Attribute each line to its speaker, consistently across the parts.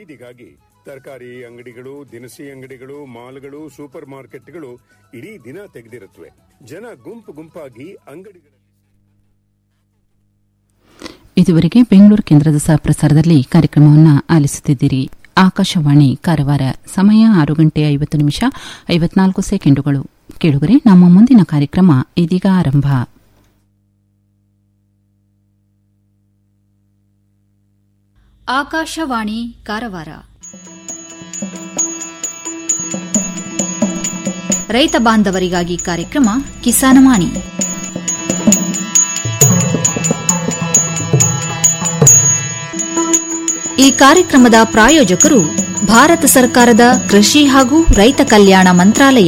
Speaker 1: ಇದೀಗಾಗಿ ತರಕಾರಿ ಅಂಗಡಿಗಳು ದಿನಸಿ ಅಂಗಡಿಗಳು ಮಾಲ್ಗಳು ಸೂಪರ್ ಮಾರ್ಕೆಟ್ಗಳು ಇಡೀ ದಿನ ತೆಗೆದಿರುತ್ತವೆ ಜನ ಗುಂಪು ಗುಂಪಾಗಿ ಅಂಗಡಿಗಳಲ್ಲಿ
Speaker 2: ಇದುವರೆಗೆ ಬೆಂಗಳೂರು ಕೇಂದ್ರದ ಸಹ ಪ್ರಸಾರದಲ್ಲಿ ಕಾರ್ಯಕ್ರಮವನ್ನು ಆಲಿಸುತ್ತಿದ್ದೀರಿ ಆಕಾಶವಾಣಿ ಕಾರವಾರ ಸಮಯ ಆರು ಗಂಟೆ ಐವತ್ತು ನಿಮಿಷ ಐವತ್ನಾಲ್ಕು ಸೆಕೆಂಡುಗಳು ಕೇಳುಗರೆ ನಮ್ಮ ಮುಂದಿನ ಕಾರ್ಯಕ್ರಮ ಇದೀಗ ಆರಂಭ
Speaker 3: ಆಕಾಶವಾಣಿ ಕಾರವಾರ ರೈತ ಬಾಂಧವರಿಗಾಗಿ ಕಾರ್ಯಕ್ರಮ ಕಿಸಾನವಾಣಿ ಈ ಕಾರ್ಯಕ್ರಮದ ಪ್ರಾಯೋಜಕರು ಭಾರತ ಸರ್ಕಾರದ ಕೃಷಿ ಹಾಗೂ ರೈತ ಕಲ್ಯಾಣ ಮಂತ್ರಾಲಯ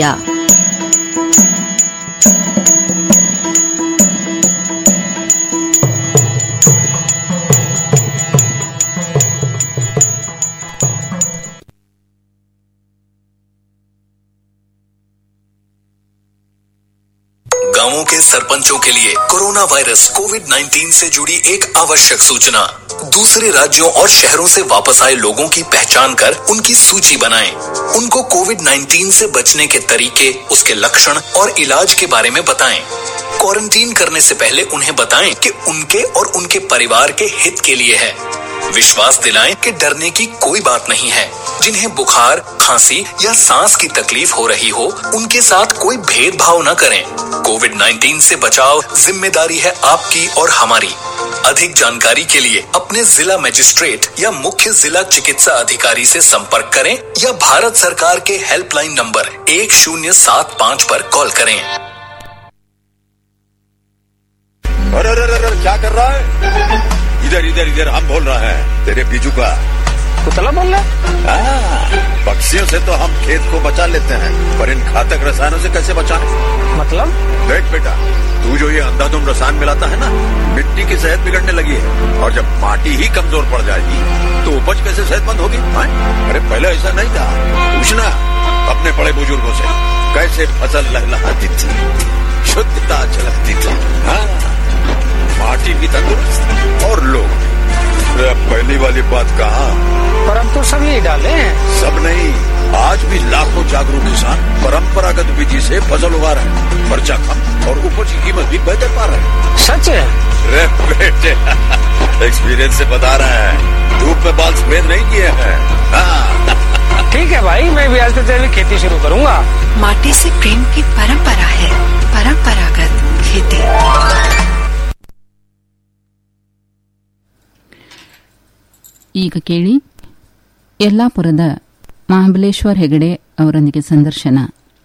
Speaker 4: गांवों के सरपंचों के लिए कोरोना वायरस कोविड 19 से जुड़ी एक आवश्यक सूचना दूसरे राज्यों और शहरों से वापस आए लोगों की पहचान कर उनकी सूची बनाएं। उनको कोविड 19 से बचने के तरीके उसके लक्षण और इलाज के बारे में बताएं। क्वारंटीन करने से पहले उन्हें बताएं कि उनके और उनके परिवार के हित के लिए है विश्वास दिलाएं कि डरने की कोई बात नहीं है जिन्हें बुखार खांसी या सांस की तकलीफ हो रही हो उनके साथ कोई भेदभाव न करें कोविड 19 से बचाव जिम्मेदारी है आपकी और हमारी अधिक जानकारी के लिए अपने जिला मजिस्ट्रेट या मुख्य जिला चिकित्सा अधिकारी से संपर्क करें या भारत सरकार के हेल्पलाइन नंबर एक शून्य सात पाँच पर कॉल करें
Speaker 5: अरे अरे अरे अरे, क्या कर रहा है इधर इधर इधर हम बोल रहे हैं तेरे बीजू का
Speaker 6: कुतला बोल रहा
Speaker 5: हाँ, पक्षियों से तो हम खेत को बचा लेते हैं पर इन घातक रसायनों से कैसे बचाएं?
Speaker 6: मतलब
Speaker 5: देख बेटा तू जो ये अंधाधुंध रसायन मिलाता है ना मिट्टी की सेहत बिगड़ने लगी है और जब माटी ही कमजोर पड़ जाएगी तो उपज कैसे सेहतमंद होगी हाँ? अरे पहले ऐसा नहीं था पूछना अपने बड़े बुजुर्गों से कैसे फसल लहलहाती थी शुद्धता झलकती थी हाँ माटी भी तंदुरुस्त और लोग भी। अरे अब पहली वाली बात कहा
Speaker 6: पर हम तो सब यही डाले हैं
Speaker 5: सब नहीं आज भी लाखों जागरूक किसान परंपरागत विधि से फसल उगा रहे हैं खर्चा कम और उपज की कीमत भी बेहतर पा रहे हैं
Speaker 6: सच है
Speaker 5: रे बेटे एक्सपीरियंस से बता रहे हैं धूप में बाल सफेद नहीं किए हैं हाँ,
Speaker 6: ठीक है भाई मैं भी आज से तेरी खेती शुरू करूंगा
Speaker 7: माटी से प्रेम की परंपरा है परंपरागत खेती
Speaker 2: ಈಗ ಕೇಳಿ ಯಲ್ಲಾಪುರದ ಮಹಾಬಲೇಶ್ವರ್ ಹೆಗಡೆ ಅವರೊಂದಿಗೆ ಸಂದರ್ಶನ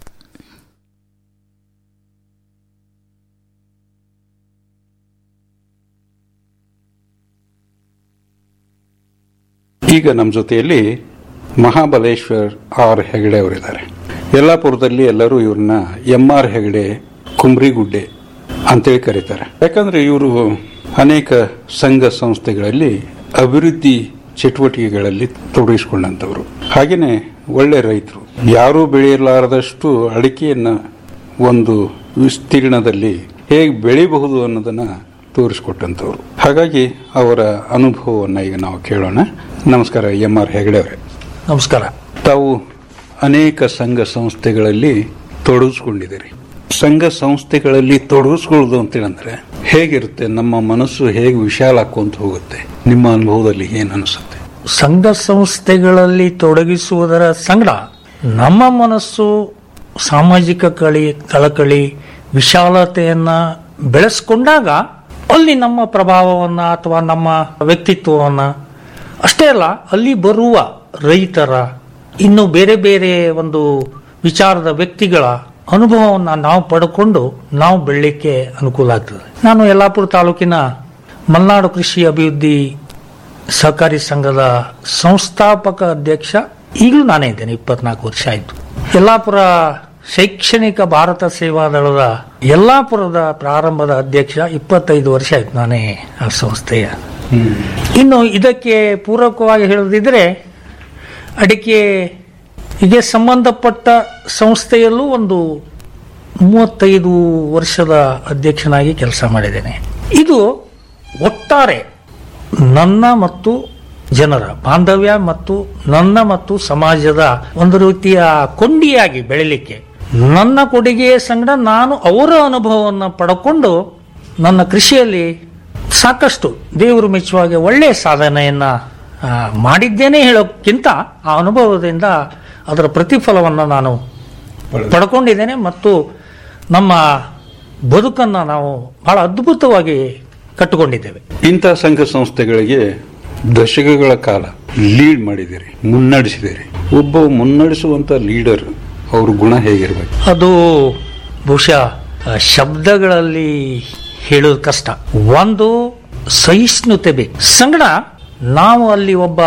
Speaker 8: ಈಗ ನಮ್ಮ ಜೊತೆಯಲ್ಲಿ ಮಹಾಬಲೇಶ್ವರ್ ಆರ್ ಹೆಗಡೆ ಅವರಿದ್ದಾರೆ ಯಲ್ಲಾಪುರದಲ್ಲಿ ಎಲ್ಲರೂ ಇವ್ರನ್ನ ಎಂ ಆರ್ ಹೆಗಡೆ ಕುಮ್ರಿಗುಡ್ಡೆ ಅಂತೇಳಿ ಕರೀತಾರೆ ಯಾಕಂದ್ರೆ ಇವರು ಅನೇಕ ಸಂಘ ಸಂಸ್ಥೆಗಳಲ್ಲಿ ಅಭಿವೃದ್ಧಿ ಚಟುವಟಿಕೆಗಳಲ್ಲಿ ತೊಡಗಿಸಿಕೊಂಡಂತವರು ಹಾಗೇನೆ ಒಳ್ಳೆ ರೈತರು ಯಾರೂ ಬೆಳೆಯಲಾರದಷ್ಟು ಅಡಿಕೆಯನ್ನ ಒಂದು ವಿಸ್ತೀರ್ಣದಲ್ಲಿ ಹೇಗೆ ಬೆಳಿಬಹುದು ಅನ್ನೋದನ್ನ ತೋರಿಸಿಕೊಟ್ಟಂತವ್ರು ಹಾಗಾಗಿ ಅವರ ಅನುಭವವನ್ನ ಈಗ ನಾವು ಕೇಳೋಣ ನಮಸ್ಕಾರ ಎಂ ಆರ್ ಹೆಗಡೆ ಅವರೇ
Speaker 6: ನಮಸ್ಕಾರ
Speaker 8: ತಾವು ಅನೇಕ ಸಂಘ ಸಂಸ್ಥೆಗಳಲ್ಲಿ ತೊಡಗಿಸ್ಕೊಂಡಿದ್ದೀರಿ ಸಂಘ ಸಂಸ್ಥೆಗಳಲ್ಲಿ ತೊಡಗಿಸ್ಕೊಳ್ಳೋದು ಅಂತೇಳಂದ್ರೆ ಹೇಗಿರುತ್ತೆ ನಮ್ಮ ಮನಸ್ಸು ಹೇಗೆ ವಿಶಾಲ ಆಕೊಂತ ಹೋಗುತ್ತೆ ನಿಮ್ಮ ಅನುಭವದಲ್ಲಿ ಏನು ಅನಿಸುತ್ತೆ
Speaker 6: ಸಂಘ ಸಂಸ್ಥೆಗಳಲ್ಲಿ ತೊಡಗಿಸುವುದರ ಸಂಗಡ ನಮ್ಮ ಮನಸ್ಸು ಸಾಮಾಜಿಕ ಕಳಿ ಕಳಕಳಿ ವಿಶಾಲತೆಯನ್ನ ಬೆಳೆಸ್ಕೊಂಡಾಗ ಅಲ್ಲಿ ನಮ್ಮ ಪ್ರಭಾವವನ್ನ ಅಥವಾ ನಮ್ಮ ವ್ಯಕ್ತಿತ್ವವನ್ನ ಅಷ್ಟೇ ಅಲ್ಲ ಅಲ್ಲಿ ಬರುವ ರೈತರ ಇನ್ನು ಬೇರೆ ಬೇರೆ ಒಂದು ವಿಚಾರದ ವ್ಯಕ್ತಿಗಳ ಅನುಭವವನ್ನು ನಾವು ಪಡ್ಕೊಂಡು ನಾವು ಬೆಳಲಿಕ್ಕೆ ಅನುಕೂಲ ಆಗ್ತದೆ ನಾನು ಯಲ್ಲಾಪುರ ತಾಲೂಕಿನ ಮಲ್ನಾಡು ಕೃಷಿ ಅಭಿವೃದ್ಧಿ ಸಹಕಾರಿ ಸಂಘದ ಸಂಸ್ಥಾಪಕ ಅಧ್ಯಕ್ಷ ಈಗಲೂ ನಾನೇ ಇದ್ದೇನೆ ಇಪ್ಪತ್ನಾಲ್ಕು ವರ್ಷ ಆಯಿತು ಯಲ್ಲಾಪುರ ಶೈಕ್ಷಣಿಕ ಭಾರತ ಸೇವಾದಳದ ಯಲ್ಲಾಪುರದ ಪ್ರಾರಂಭದ ಅಧ್ಯಕ್ಷ ಇಪ್ಪತ್ತೈದು ವರ್ಷ ಆಯ್ತು ನಾನೇ ಆ ಸಂಸ್ಥೆಯ ಇನ್ನು ಇದಕ್ಕೆ ಪೂರಕವಾಗಿ ಹೇಳದಿದ್ರೆ ಅಡಿಕೆಗೆ ಸಂಬಂಧಪಟ್ಟ ಸಂಸ್ಥೆಯಲ್ಲೂ ಒಂದು ಮೂವತ್ತೈದು ವರ್ಷದ ಅಧ್ಯಕ್ಷನಾಗಿ ಕೆಲಸ ಮಾಡಿದ್ದೇನೆ ಇದು ಒಟ್ಟಾರೆ ನನ್ನ ಮತ್ತು ಜನರ ಬಾಂಧವ್ಯ ಮತ್ತು ನನ್ನ ಮತ್ತು ಸಮಾಜದ ಒಂದು ರೀತಿಯ ಕೊಂಡಿಯಾಗಿ ಬೆಳಿಲಿಕ್ಕೆ ನನ್ನ ಕೊಡುಗೆಯ ಸಂಗಡ ನಾನು ಅವರ ಅನುಭವವನ್ನು ಪಡ್ಕೊಂಡು ನನ್ನ ಕೃಷಿಯಲ್ಲಿ ಸಾಕಷ್ಟು ದೇವರು ಮೆಚ್ಚುವಾಗೆ ಒಳ್ಳೆಯ ಸಾಧನೆಯನ್ನ ಆ, ಮಾಡಿದ್ದೇನೆ ಹೇಳೋಕ್ಕಿಂತ ಆ ಅನುಭವದಿಂದ ಅದರ ಪ್ರತಿಫಲವನ್ನು ನಾನು ಪಡ್ಕೊಂಡಿದ್ದೇನೆ ಮತ್ತು ನಮ್ಮ ಬದುಕನ್ನು ನಾವು ಬಹಳ ಅದ್ಭುತವಾಗಿ ಕಟ್ಟಿಕೊಂಡಿದ್ದೇವೆ
Speaker 8: ಇಂಥ ಸಂಘ ಸಂಸ್ಥೆಗಳಿಗೆ ದಶಕಗಳ ಕಾಲ ಲೀಡ್ ಮಾಡಿದಿರಿ ಮುನ್ನಡೆಸಿದಿರಿ ಒಬ್ಬ ಮುನ್ನಡೆಸುವಂತ ಲೀಡರ್ ಅವ್ರ ಗುಣ ಹೇಗಿರ್ಬೇಕು
Speaker 6: ಅದು ಬಹುಶಃ ಆ, ಶಬ್ದಗಳಲ್ಲಿ ಹೇಳೋದು ಕಷ್ಟ ಒಂದು ಸಹಿಷ್ಣುತೆ ಬೇಕು ಸಂಗಡ ನಾವು ಅಲ್ಲಿ ಒಬ್ಬ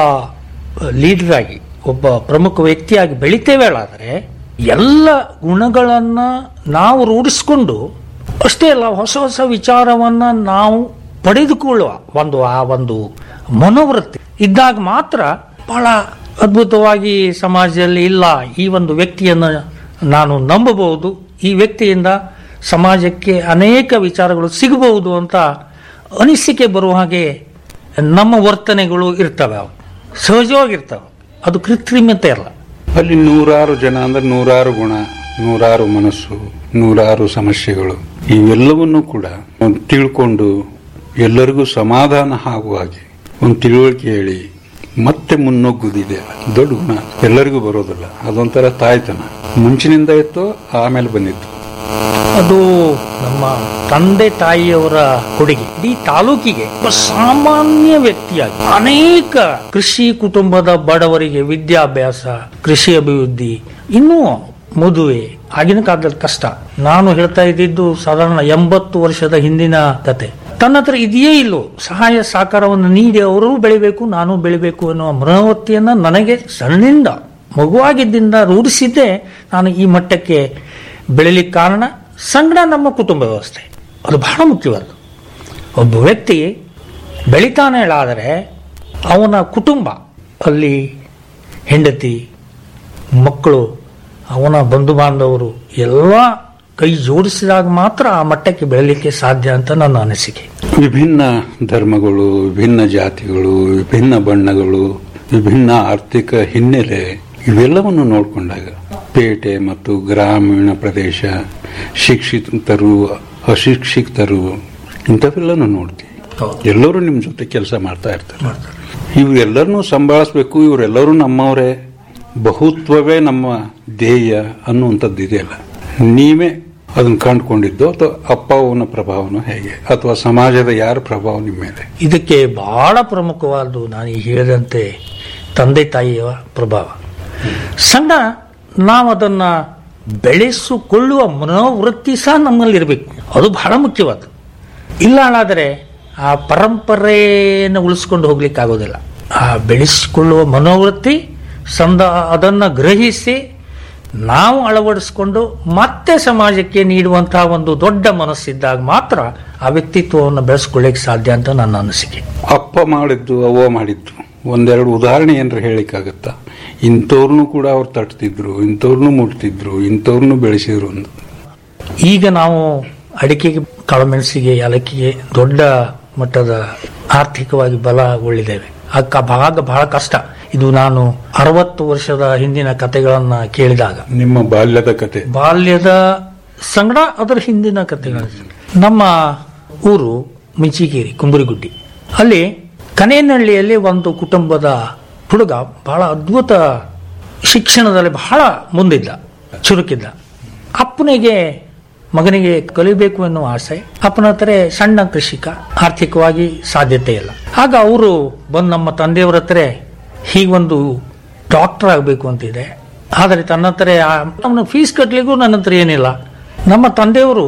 Speaker 6: ಲೀಡರ್ ಆಗಿ ಒಬ್ಬ ಪ್ರಮುಖ ವ್ಯಕ್ತಿಯಾಗಿ ಬೆಳಿತೇವೇಳಾದರೆ ಎಲ್ಲ ಗುಣಗಳನ್ನ ನಾವು ರೂಢಿಸ್ಕೊಂಡು ಅಷ್ಟೇ ಅಲ್ಲ ಹೊಸ ಹೊಸ ವಿಚಾರವನ್ನ ನಾವು ಪಡೆದುಕೊಳ್ಳುವ ಒಂದು ಆ ಒಂದು ಮನೋವೃತ್ತಿ ಇದ್ದಾಗ ಮಾತ್ರ ಬಹಳ ಅದ್ಭುತವಾಗಿ ಸಮಾಜದಲ್ಲಿ ಇಲ್ಲ ಈ ಒಂದು ವ್ಯಕ್ತಿಯನ್ನು ನಾನು ನಂಬಬಹುದು ಈ ವ್ಯಕ್ತಿಯಿಂದ ಸಮಾಜಕ್ಕೆ ಅನೇಕ ವಿಚಾರಗಳು ಸಿಗಬಹುದು ಅಂತ ಅನಿಸಿಕೆ ಬರುವ ಹಾಗೆ ನಮ್ಮ ವರ್ತನೆಗಳು ಇರ್ತವೆ ಅವು ಸಹಜವಾಗಿರ್ತವೆ ಅದು ಕೃತ್ರಿಮತೆ ಅಲ್ಲ
Speaker 8: ಅಲ್ಲಿ ನೂರಾರು ಜನ ಅಂದ್ರೆ ನೂರಾರು ಗುಣ ನೂರಾರು ಮನಸ್ಸು ನೂರಾರು ಸಮಸ್ಯೆಗಳು ಇವೆಲ್ಲವನ್ನೂ ಕೂಡ ಒಂದು ತಿಳ್ಕೊಂಡು ಎಲ್ಲರಿಗೂ ಸಮಾಧಾನ ಆಗುವ ಹಾಗೆ ಒಂದು ತಿಳುವಳಿಕೆ ಹೇಳಿ ಮತ್ತೆ ಮುನ್ನುಗ್ಗುದಿದೆ ದೊಡ್ಡ ಗುಣ ಎಲ್ಲರಿಗೂ ಬರೋದಿಲ್ಲ ಅದೊಂಥರ ತಾಯ್ತನ ಮುಂಚಿನಿಂದ ಇತ್ತು ಆಮೇಲೆ ಬಂದಿತ್ತು
Speaker 6: ಅದು ನಮ್ಮ ತಂದೆ ತಾಯಿಯವರ ಕೊಡುಗೆ ಇಡೀ ತಾಲೂಕಿಗೆ ಒಬ್ಬ ಸಾಮಾನ್ಯ ವ್ಯಕ್ತಿಯಾಗಿ ಅನೇಕ ಕೃಷಿ ಕುಟುಂಬದ ಬಡವರಿಗೆ ವಿದ್ಯಾಭ್ಯಾಸ ಕೃಷಿ ಅಭಿವೃದ್ಧಿ ಇನ್ನೂ ಮದುವೆ ಆಗಿನ ಕಾಲದಲ್ಲಿ ಕಷ್ಟ ನಾನು ಹೇಳ್ತಾ ಇದ್ದಿದ್ದು ಸಾಧಾರಣ ಎಂಬತ್ತು ವರ್ಷದ ಹಿಂದಿನ ಕತೆ ತನ್ನ ಹತ್ರ ಇದೆಯೇ ಇಲ್ಲೋ ಸಹಾಯ ಸಹಕಾರವನ್ನು ನೀಡಿ ಅವರು ಬೆಳಿಬೇಕು ನಾನು ಬೆಳಿಬೇಕು ಅನ್ನುವ ಮನೋವೃತ್ತಿಯನ್ನ ನನಗೆ ಸಣ್ಣಿಂದ ಮಗುವಾಗಿದ್ದಿಂದ ರೂಢಿಸಿದ್ದೆ ನಾನು ಈ ಮಟ್ಟಕ್ಕೆ ಬೆಳಿಲಿಕ್ಕೆ ಕಾರಣ ಸಂಗಡ ನಮ್ಮ ಕುಟುಂಬ ವ್ಯವಸ್ಥೆ ಅದು ಬಹಳ ಮುಖ್ಯವಾದ್ದು ಒಬ್ಬ ವ್ಯಕ್ತಿ ಬೆಳಿತಾನೆ ಹೇಳಾದರೆ ಅವನ ಕುಟುಂಬ ಅಲ್ಲಿ ಹೆಂಡತಿ ಮಕ್ಕಳು ಅವನ ಬಂಧು ಬಾಂಧವರು ಎಲ್ಲ ಕೈ ಜೋಡಿಸಿದಾಗ ಮಾತ್ರ ಆ ಮಟ್ಟಕ್ಕೆ ಬೆಳಲಿಕ್ಕೆ ಸಾಧ್ಯ ಅಂತ ನನ್ನ ಅನಿಸಿಕೆ
Speaker 8: ವಿಭಿನ್ನ ಧರ್ಮಗಳು ವಿಭಿನ್ನ ಜಾತಿಗಳು ವಿಭಿನ್ನ ಬಣ್ಣಗಳು ವಿಭಿನ್ನ ಆರ್ಥಿಕ ಹಿನ್ನೆಲೆ ಇವೆಲ್ಲವನ್ನು ನೋಡಿಕೊಂಡಾಗ ಪೇಟೆ ಮತ್ತು ಗ್ರಾಮೀಣ ಪ್ರದೇಶ ಶಿಕ್ಷಿತರು ಅಶಿಕ್ಷಿತರು ಇಂಥವೆಲ್ಲನೂ ನೋಡ್ತೀವಿ ಎಲ್ಲರೂ ನಿಮ್ಮ ಜೊತೆ ಕೆಲಸ ಮಾಡ್ತಾ ಇರ್ತಾರೆ ಇವರೆಲ್ಲರನ್ನೂ ಸಂಭಾಳಿಸ್ಬೇಕು ಇವರೆಲ್ಲರೂ ನಮ್ಮವರೇ ಬಹುತ್ವವೇ ನಮ್ಮ ಧ್ಯೇಯ ಅನ್ನುವಂಥದ್ದು ಇದೆಯಲ್ಲ ನೀವೇ ಅದನ್ನು ಕಂಡುಕೊಂಡಿದ್ದು ಅಥವಾ ಅಪ್ಪ ಅವನ ಪ್ರಭಾವನೂ ಹೇಗೆ ಅಥವಾ ಸಮಾಜದ ಯಾರ ಪ್ರಭಾವ ನಿಮ್ಮ ಮೇಲೆ
Speaker 6: ಇದಕ್ಕೆ ಬಹಳ ಪ್ರಮುಖವಾದ್ದು ನಾನು ಈ ಹೇಳಿದಂತೆ ತಂದೆ ತಾಯಿಯ ಪ್ರಭಾವ ಸಣ್ಣ ನಾವು ಅದನ್ನ ಬೆಳೆಸಿಕೊಳ್ಳುವ ಮನೋವೃತ್ತಿ ಸಹ ನಮ್ಮಲ್ಲಿ ಇರಬೇಕು ಅದು ಬಹಳ ಮುಖ್ಯವಾದ್ದು ಇಲ್ಲ ಹಾಳಾದರೆ ಆ ಪರಂಪರೆಯನ್ನು ಉಳಿಸ್ಕೊಂಡು ಹೋಗ್ಲಿಕ್ಕೆ ಆಗೋದಿಲ್ಲ ಆ ಬೆಳೆಸಿಕೊಳ್ಳುವ ಮನೋವೃತ್ತಿ ಸಂದ ಅದನ್ನು ಗ್ರಹಿಸಿ ನಾವು ಅಳವಡಿಸಿಕೊಂಡು ಮತ್ತೆ ಸಮಾಜಕ್ಕೆ ನೀಡುವಂತಹ ಒಂದು ದೊಡ್ಡ ಮನಸ್ಸಿದ್ದಾಗ ಮಾತ್ರ ಆ ವ್ಯಕ್ತಿತ್ವವನ್ನು ಬೆಳೆಸ್ಕೊಳ್ಳಿಕ್ಕೆ ಸಾಧ್ಯ ಅಂತ ನನ್ನ ಅನಿಸಿಕೆ
Speaker 8: ಅಪ್ಪ ಮಾಡಿದ್ದು ಅವ್ವ ಮಾಡಿದ್ದು ಒಂದೆರಡು ಉದಾಹರಣೆ ಏನಾರ ಹೇಳಿಕ್ಕಾಗತ್ತಾ ಇಂಥವ್ರನ್ನೂ ಕೂಡ ಅವ್ರು ತಟ್ತಿದ್ರು ಇಂಥವ್ರನ್ನೂ ಮುಟ್ತಿದ್ರು ಇಂಥವ್ರನ್ನೂ ಬೆಳೆಸಿದ್ರು ಅಂತ
Speaker 6: ಈಗ ನಾವು ಅಡಿಕೆಗೆ ಕಾಳುಮೆಣಸಿಗೆ ಏಲಕ್ಕಿಗೆ ದೊಡ್ಡ ಮಟ್ಟದ ಆರ್ಥಿಕವಾಗಿ ಬಲಗೊಳ್ಳಿದ್ದೇವೆ ಅಕ್ಕ ಭಾಗ ಬಹಳ ಕಷ್ಟ ಇದು ನಾನು ಅರವತ್ತು ವರ್ಷದ ಹಿಂದಿನ ಕತೆಗಳನ್ನ ಕೇಳಿದಾಗ
Speaker 8: ನಿಮ್ಮ ಬಾಲ್ಯದ ಕತೆ
Speaker 6: ಬಾಲ್ಯದ ಸಂಗಡ ಅದರ ಹಿಂದಿನ ಕಥೆಗಳು ನಮ್ಮ ಊರು ಮಿಂಚಿಗೇರಿ ಕುಂಬರಿಗುಡ್ಡಿ ಅಲ್ಲಿ ಕನೇನಹಳ್ಳಿಯಲ್ಲಿ ಒಂದು ಕುಟುಂಬದ ಹುಡುಗ ಬಹಳ ಅದ್ಭುತ ಶಿಕ್ಷಣದಲ್ಲಿ ಬಹಳ ಮುಂದಿದ್ದ ಚುರುಕಿದ್ದ ಅಪ್ಪನಿಗೆ ಮಗನಿಗೆ ಕಲಿಬೇಕು ಎನ್ನುವ ಆಸೆ ಅಪ್ಪನ ಹತ್ರ ಸಣ್ಣ ಕೃಷಿಕ ಆರ್ಥಿಕವಾಗಿ ಸಾಧ್ಯತೆ ಇಲ್ಲ ಆಗ ಅವರು ಬಂದು ನಮ್ಮ ತಂದೆಯವರ ಹತ್ರ ಹೀಗೊಂದು ಡಾಕ್ಟರ್ ಆಗಬೇಕು ಅಂತಿದೆ ಆದರೆ ತನ್ನ ಹತ್ರ ಅವನ ಫೀಸ್ ಕಟ್ಟಲಿಕ್ಕೂ ನನ್ನ ಹತ್ರ ಏನಿಲ್ಲ ನಮ್ಮ ತಂದೆಯವರು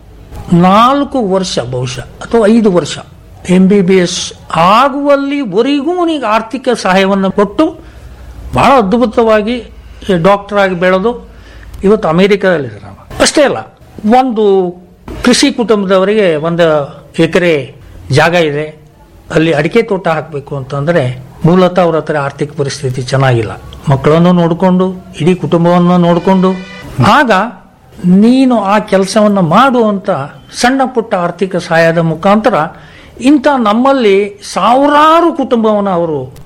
Speaker 6: ನಾಲ್ಕು ವರ್ಷ ಬಹುಶಃ ಅಥವಾ ಐದು ವರ್ಷ ಎಂ ಬಿ ಬಿ ಎಸ್ ಆಗುವಲ್ಲಿವರೆಗೂ ಅವನಿಗೆ ಆರ್ಥಿಕ ಸಹಾಯವನ್ನು ಕೊಟ್ಟು ಬಹಳ ಅದ್ಭುತವಾಗಿ ಡಾಕ್ಟರ್ ಆಗಿ ಬೆಳೆದು ಇವತ್ತು ಅಮೆರಿಕದಲ್ಲಿದ್ದಾರೆ ನಾವು ಅಷ್ಟೇ ಅಲ್ಲ ಒಂದು ಕೃಷಿ ಕುಟುಂಬದವರಿಗೆ ಒಂದು ಎಕರೆ ಜಾಗ ಇದೆ ಅಲ್ಲಿ ಅಡಿಕೆ ತೋಟ ಹಾಕಬೇಕು ಅಂತಂದ್ರೆ ಮೂಲತಃ ಅವ್ರ ಹತ್ರ ಆರ್ಥಿಕ ಪರಿಸ್ಥಿತಿ ಚೆನ್ನಾಗಿಲ್ಲ ಮಕ್ಕಳನ್ನು ನೋಡಿಕೊಂಡು ಇಡೀ ಕುಟುಂಬವನ್ನು ನೋಡಿಕೊಂಡು ಆಗ ನೀನು ಆ ಕೆಲಸವನ್ನು ಮಾಡು ಅಂತ ಸಣ್ಣ ಪುಟ್ಟ ಆರ್ಥಿಕ ಸಹಾಯದ ಮುಖಾಂತರ ಇಂಥ ನಮ್ಮಲ್ಲಿ ಸಾವಿರಾರು ಕುಟುಂಬವನ್ನು ಅವರು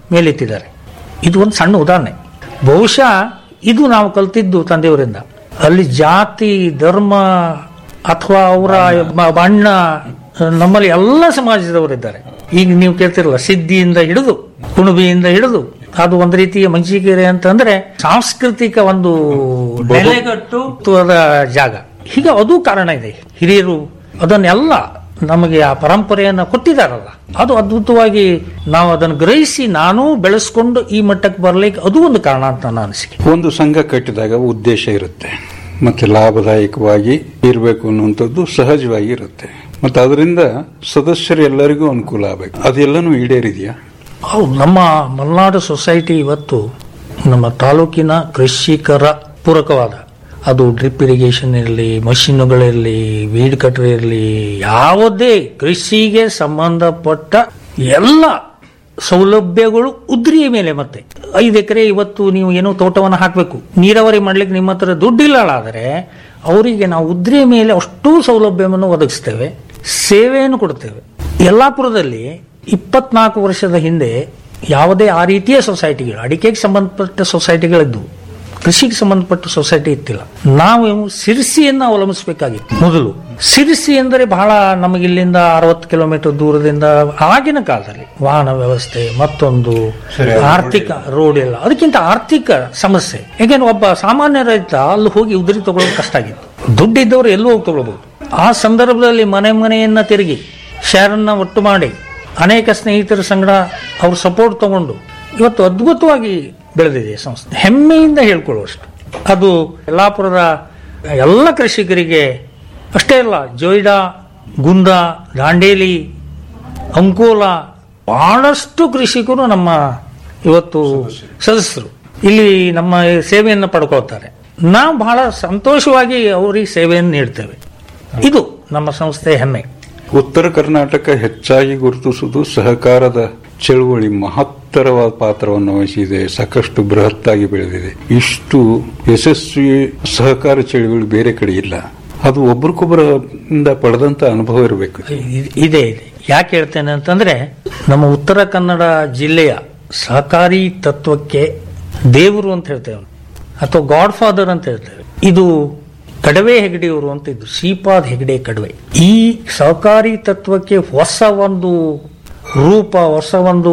Speaker 6: ಮೇಲೆತ್ತಿದ್ದಾರೆ ಇದು ಒಂದು ಸಣ್ಣ ಉದಾಹರಣೆ ಬಹುಶಃ ಇದು ನಾವು ಕಲ್ತಿದ್ದು ತಂದೆಯವರಿಂದ ಅಲ್ಲಿ ಜಾತಿ ಧರ್ಮ ಅಥವಾ ಅವರ ಬ- ಬಣ್ಣ ನಮ್ಮಲ್ಲಿ ಎಲ್ಲ ಸಮಾಜದವರಿದ್ದಾರೆ ಈಗ ನೀವು ಕೇಳ್ತಿರಲ್ಲ ಸಿದ್ಧಿಯಿಂದ ಹಿಡಿದು ಕುಣುಬಿಯಿಂದ ಹಿಡಿದು ಅದು ಒಂದು ರೀತಿಯ ಮಂಚಿಕೆರೆ ಅಂತಂದ್ರೆ ಸಾಂಸ್ಕೃತಿಕ ಒಂದು ನೆಲೆಗಟ್ಟುತ್ವದ ಜಾಗ ಹೀಗೆ ಅದು ಕಾರಣ ಇದೆ ಹಿರಿಯರು ಅದನ್ನೆಲ್ಲ ನಮಗೆ ಆ ಪರಂಪರೆಯನ್ನ ಕೊಟ್ಟಿದ್ದಾರಲ್ಲ ಅದು ಅದ್ಭುತವಾಗಿ ನಾವು ಅದನ್ನು ಗ್ರಹಿಸಿ ನಾನು ಬೆಳೆಸ್ಕೊಂಡು ಈ ಮಟ್ಟಕ್ಕೆ ಬರ್ಲಿಕ್ಕೆ ಅದು ಒಂದು ಕಾರಣ ಅಂತ ನನ್ನ ಅನಿಸಿಕೆ
Speaker 8: ಒಂದು ಸಂಘ ಕಟ್ಟಿದಾಗ ಉದ್ದೇಶ ಇರುತ್ತೆ ಮತ್ತೆ ಲಾಭದಾಯಕವಾಗಿ ಇರಬೇಕು ಅನ್ನುವಂಥದ್ದು ಸಹಜವಾಗಿ ಇರುತ್ತೆ ಮತ್ತೆ ಅದರಿಂದ ಸದಸ್ಯರು ಎಲ್ಲರಿಗೂ ಅನುಕೂಲ ಆಗಬೇಕು ಅದೆಲ್ಲನೂ ಈಡೇರಿದೆಯಾ
Speaker 6: ಹೌದು ನಮ್ಮ ಮಲೆನಾಡು ಸೊಸೈಟಿ ಇವತ್ತು ನಮ್ಮ ತಾಲೂಕಿನ ಕೃಷಿಕರ ಪೂರಕವಾದ ಅದು ಡ್ರಿಪ್ ಇರಿಗೇಷನ್ ಇರಲಿ ಮಷೀನುಗಳಿರಲಿ ವೀಡ್ ಕಟರ್ ಇರಲಿ ಯಾವುದೇ ಕೃಷಿಗೆ ಸಂಬಂಧಪಟ್ಟ ಎಲ್ಲ ಸೌಲಭ್ಯಗಳು ಉದ್ರಿಯ ಮೇಲೆ ಮತ್ತೆ ಐದು ಎಕರೆ ಇವತ್ತು ನೀವು ಏನೋ ತೋಟವನ್ನು ಹಾಕಬೇಕು ನೀರಾವರಿ ಮಾಡ್ಲಿಕ್ಕೆ ನಿಮ್ಮ ಹತ್ರ ದುಡ್ಡಿಲ್ಲ ಆದರೆ ಅವರಿಗೆ ನಾವು ಉದ್ರಿಯ ಮೇಲೆ ಅಷ್ಟೂ ಸೌಲಭ್ಯವನ್ನು ಒದಗಿಸ್ತೇವೆ ಸೇವೆಯನ್ನು ಕೊಡ್ತೇವೆ ಯಲ್ಲಾಪುರದಲ್ಲಿ ಇಪ್ಪತ್ನಾಲ್ಕು ವರ್ಷದ ಹಿಂದೆ ಯಾವುದೇ ಆ ರೀತಿಯ ಸೊಸೈಟಿಗಳು ಅಡಿಕೆಗೆ ಸಂಬಂಧಪಟ್ಟ ಸೊಸೈಟಿಗಳಿದ್ವು ಕೃಷಿಗೆ ಸಂಬಂಧಪಟ್ಟ ಸೊಸೈಟಿ ಇತ್ತಿಲ್ಲ ನಾವು ಸಿರಿಸಿಯನ್ನ ಅವಲಂಬಿಸಬೇಕಾಗಿತ್ತು ಮೊದಲು ಸಿರಿಸಿ ಎಂದರೆ ಬಹಳ ನಮಗೆ ಇಲ್ಲಿಂದ ಅರವತ್ತು ಕಿಲೋಮೀಟರ್ ದೂರದಿಂದ ಆಗಿನ ಕಾಲದಲ್ಲಿ ವಾಹನ ವ್ಯವಸ್ಥೆ ಮತ್ತೊಂದು ಆರ್ಥಿಕ ರೋಡ್ ಎಲ್ಲ ಅದಕ್ಕಿಂತ ಆರ್ಥಿಕ ಸಮಸ್ಯೆ ಯಾಕೆಂದ್ರೆ ಒಬ್ಬ ಸಾಮಾನ್ಯ ರೈತ ಅಲ್ಲಿ ಹೋಗಿ ಉದುರಿ ತಗೊಳ್ಳೋದು ಕಷ್ಟ ಆಗಿತ್ತು ದುಡ್ಡಿದ್ದವರು ಎಲ್ಲೂ ಹೋಗಿ ತಗೊಳ್ಬಹುದು ಆ ಸಂದರ್ಭದಲ್ಲಿ ಮನೆ ಮನೆಯನ್ನ ತಿರುಗಿ ಶೇರನ್ನ ಒಟ್ಟು ಮಾಡಿ ಅನೇಕ ಸ್ನೇಹಿತರ ಸಂಗಡ ಅವ್ರ ಸಪೋರ್ಟ್ ತಗೊಂಡು ಇವತ್ತು ಅದ್ಭುತವಾಗಿ ಬೆಳೆದಿದೆ ಸಂಸ್ಥೆ ಹೆಮ್ಮೆಯಿಂದ ಹೇಳ್ಕೊಳ್ಳುವಷ್ಟು ಅದು ಯಲ್ಲಾಪುರದ ಎಲ್ಲ ಕೃಷಿಕರಿಗೆ ಅಷ್ಟೇ ಅಲ್ಲ ಜೋಯ್ಡಾ ಗುಂದ ದಾಂಡೇಲಿ ಅಂಕೋಲ ಬಹಳಷ್ಟು ಕೃಷಿಕರು ನಮ್ಮ ಇವತ್ತು ಸದಸ್ಯರು ಇಲ್ಲಿ ನಮ್ಮ ಸೇವೆಯನ್ನು ಪಡ್ಕೊಳ್ತಾರೆ ನಾವು ಬಹಳ ಸಂತೋಷವಾಗಿ ಅವರಿಗೆ ಸೇವೆಯನ್ನು ನೀಡ್ತೇವೆ ಇದು ನಮ್ಮ ಸಂಸ್ಥೆಯ ಹೆಮ್ಮೆ
Speaker 8: ಉತ್ತರ ಕರ್ನಾಟಕ ಹೆಚ್ಚಾಗಿ ಗುರುತಿಸುವುದು ಸಹಕಾರದ ಚಳುವಳಿ ಮಹತ್ತರವಾದ ಪಾತ್ರವನ್ನು ವಹಿಸಿದೆ ಸಾಕಷ್ಟು ಬೃಹತ್ತಾಗಿ ಬೆಳೆದಿದೆ ಇಷ್ಟು ಯಶಸ್ವಿ ಸಹಕಾರ ಚಳುವಳಿ ಬೇರೆ ಕಡೆ ಇಲ್ಲ ಅದು ಒಬ್ರಿಗೊಬ್ಬರಿಂದ ಪಡೆದಂತ ಅನುಭವ ಇರಬೇಕು
Speaker 6: ಇ- ಇದೆ ಇದೆ ಯಾಕೆ ಹೇಳ್ತೇನೆ ಅಂತಂದ್ರೆ ನಮ್ಮ ಉತ್ತರ ಕನ್ನಡ ಜಿಲ್ಲೆಯ ಸಹಕಾರಿ ತತ್ವಕ್ಕೆ ದೇವರು ಅಂತ ಹೇಳ್ತೇವೆ ಅಥವಾ ಗಾಡ್ ಫಾದರ್ ಅಂತ ಹೇಳ್ತೇವೆ ಇದು ಕಡವೆ ಹೆಗಡೆಯವರು ಅಂತ ಇದ್ರು ಶ್ರೀಪಾದ್ ಹೆಗಡೆ ಕಡವೆ ಈ ಸಹಕಾರಿ ತತ್ವಕ್ಕೆ ಹೊಸ ಒಂದು ರೂಪ ಹೊಸ ಒಂದು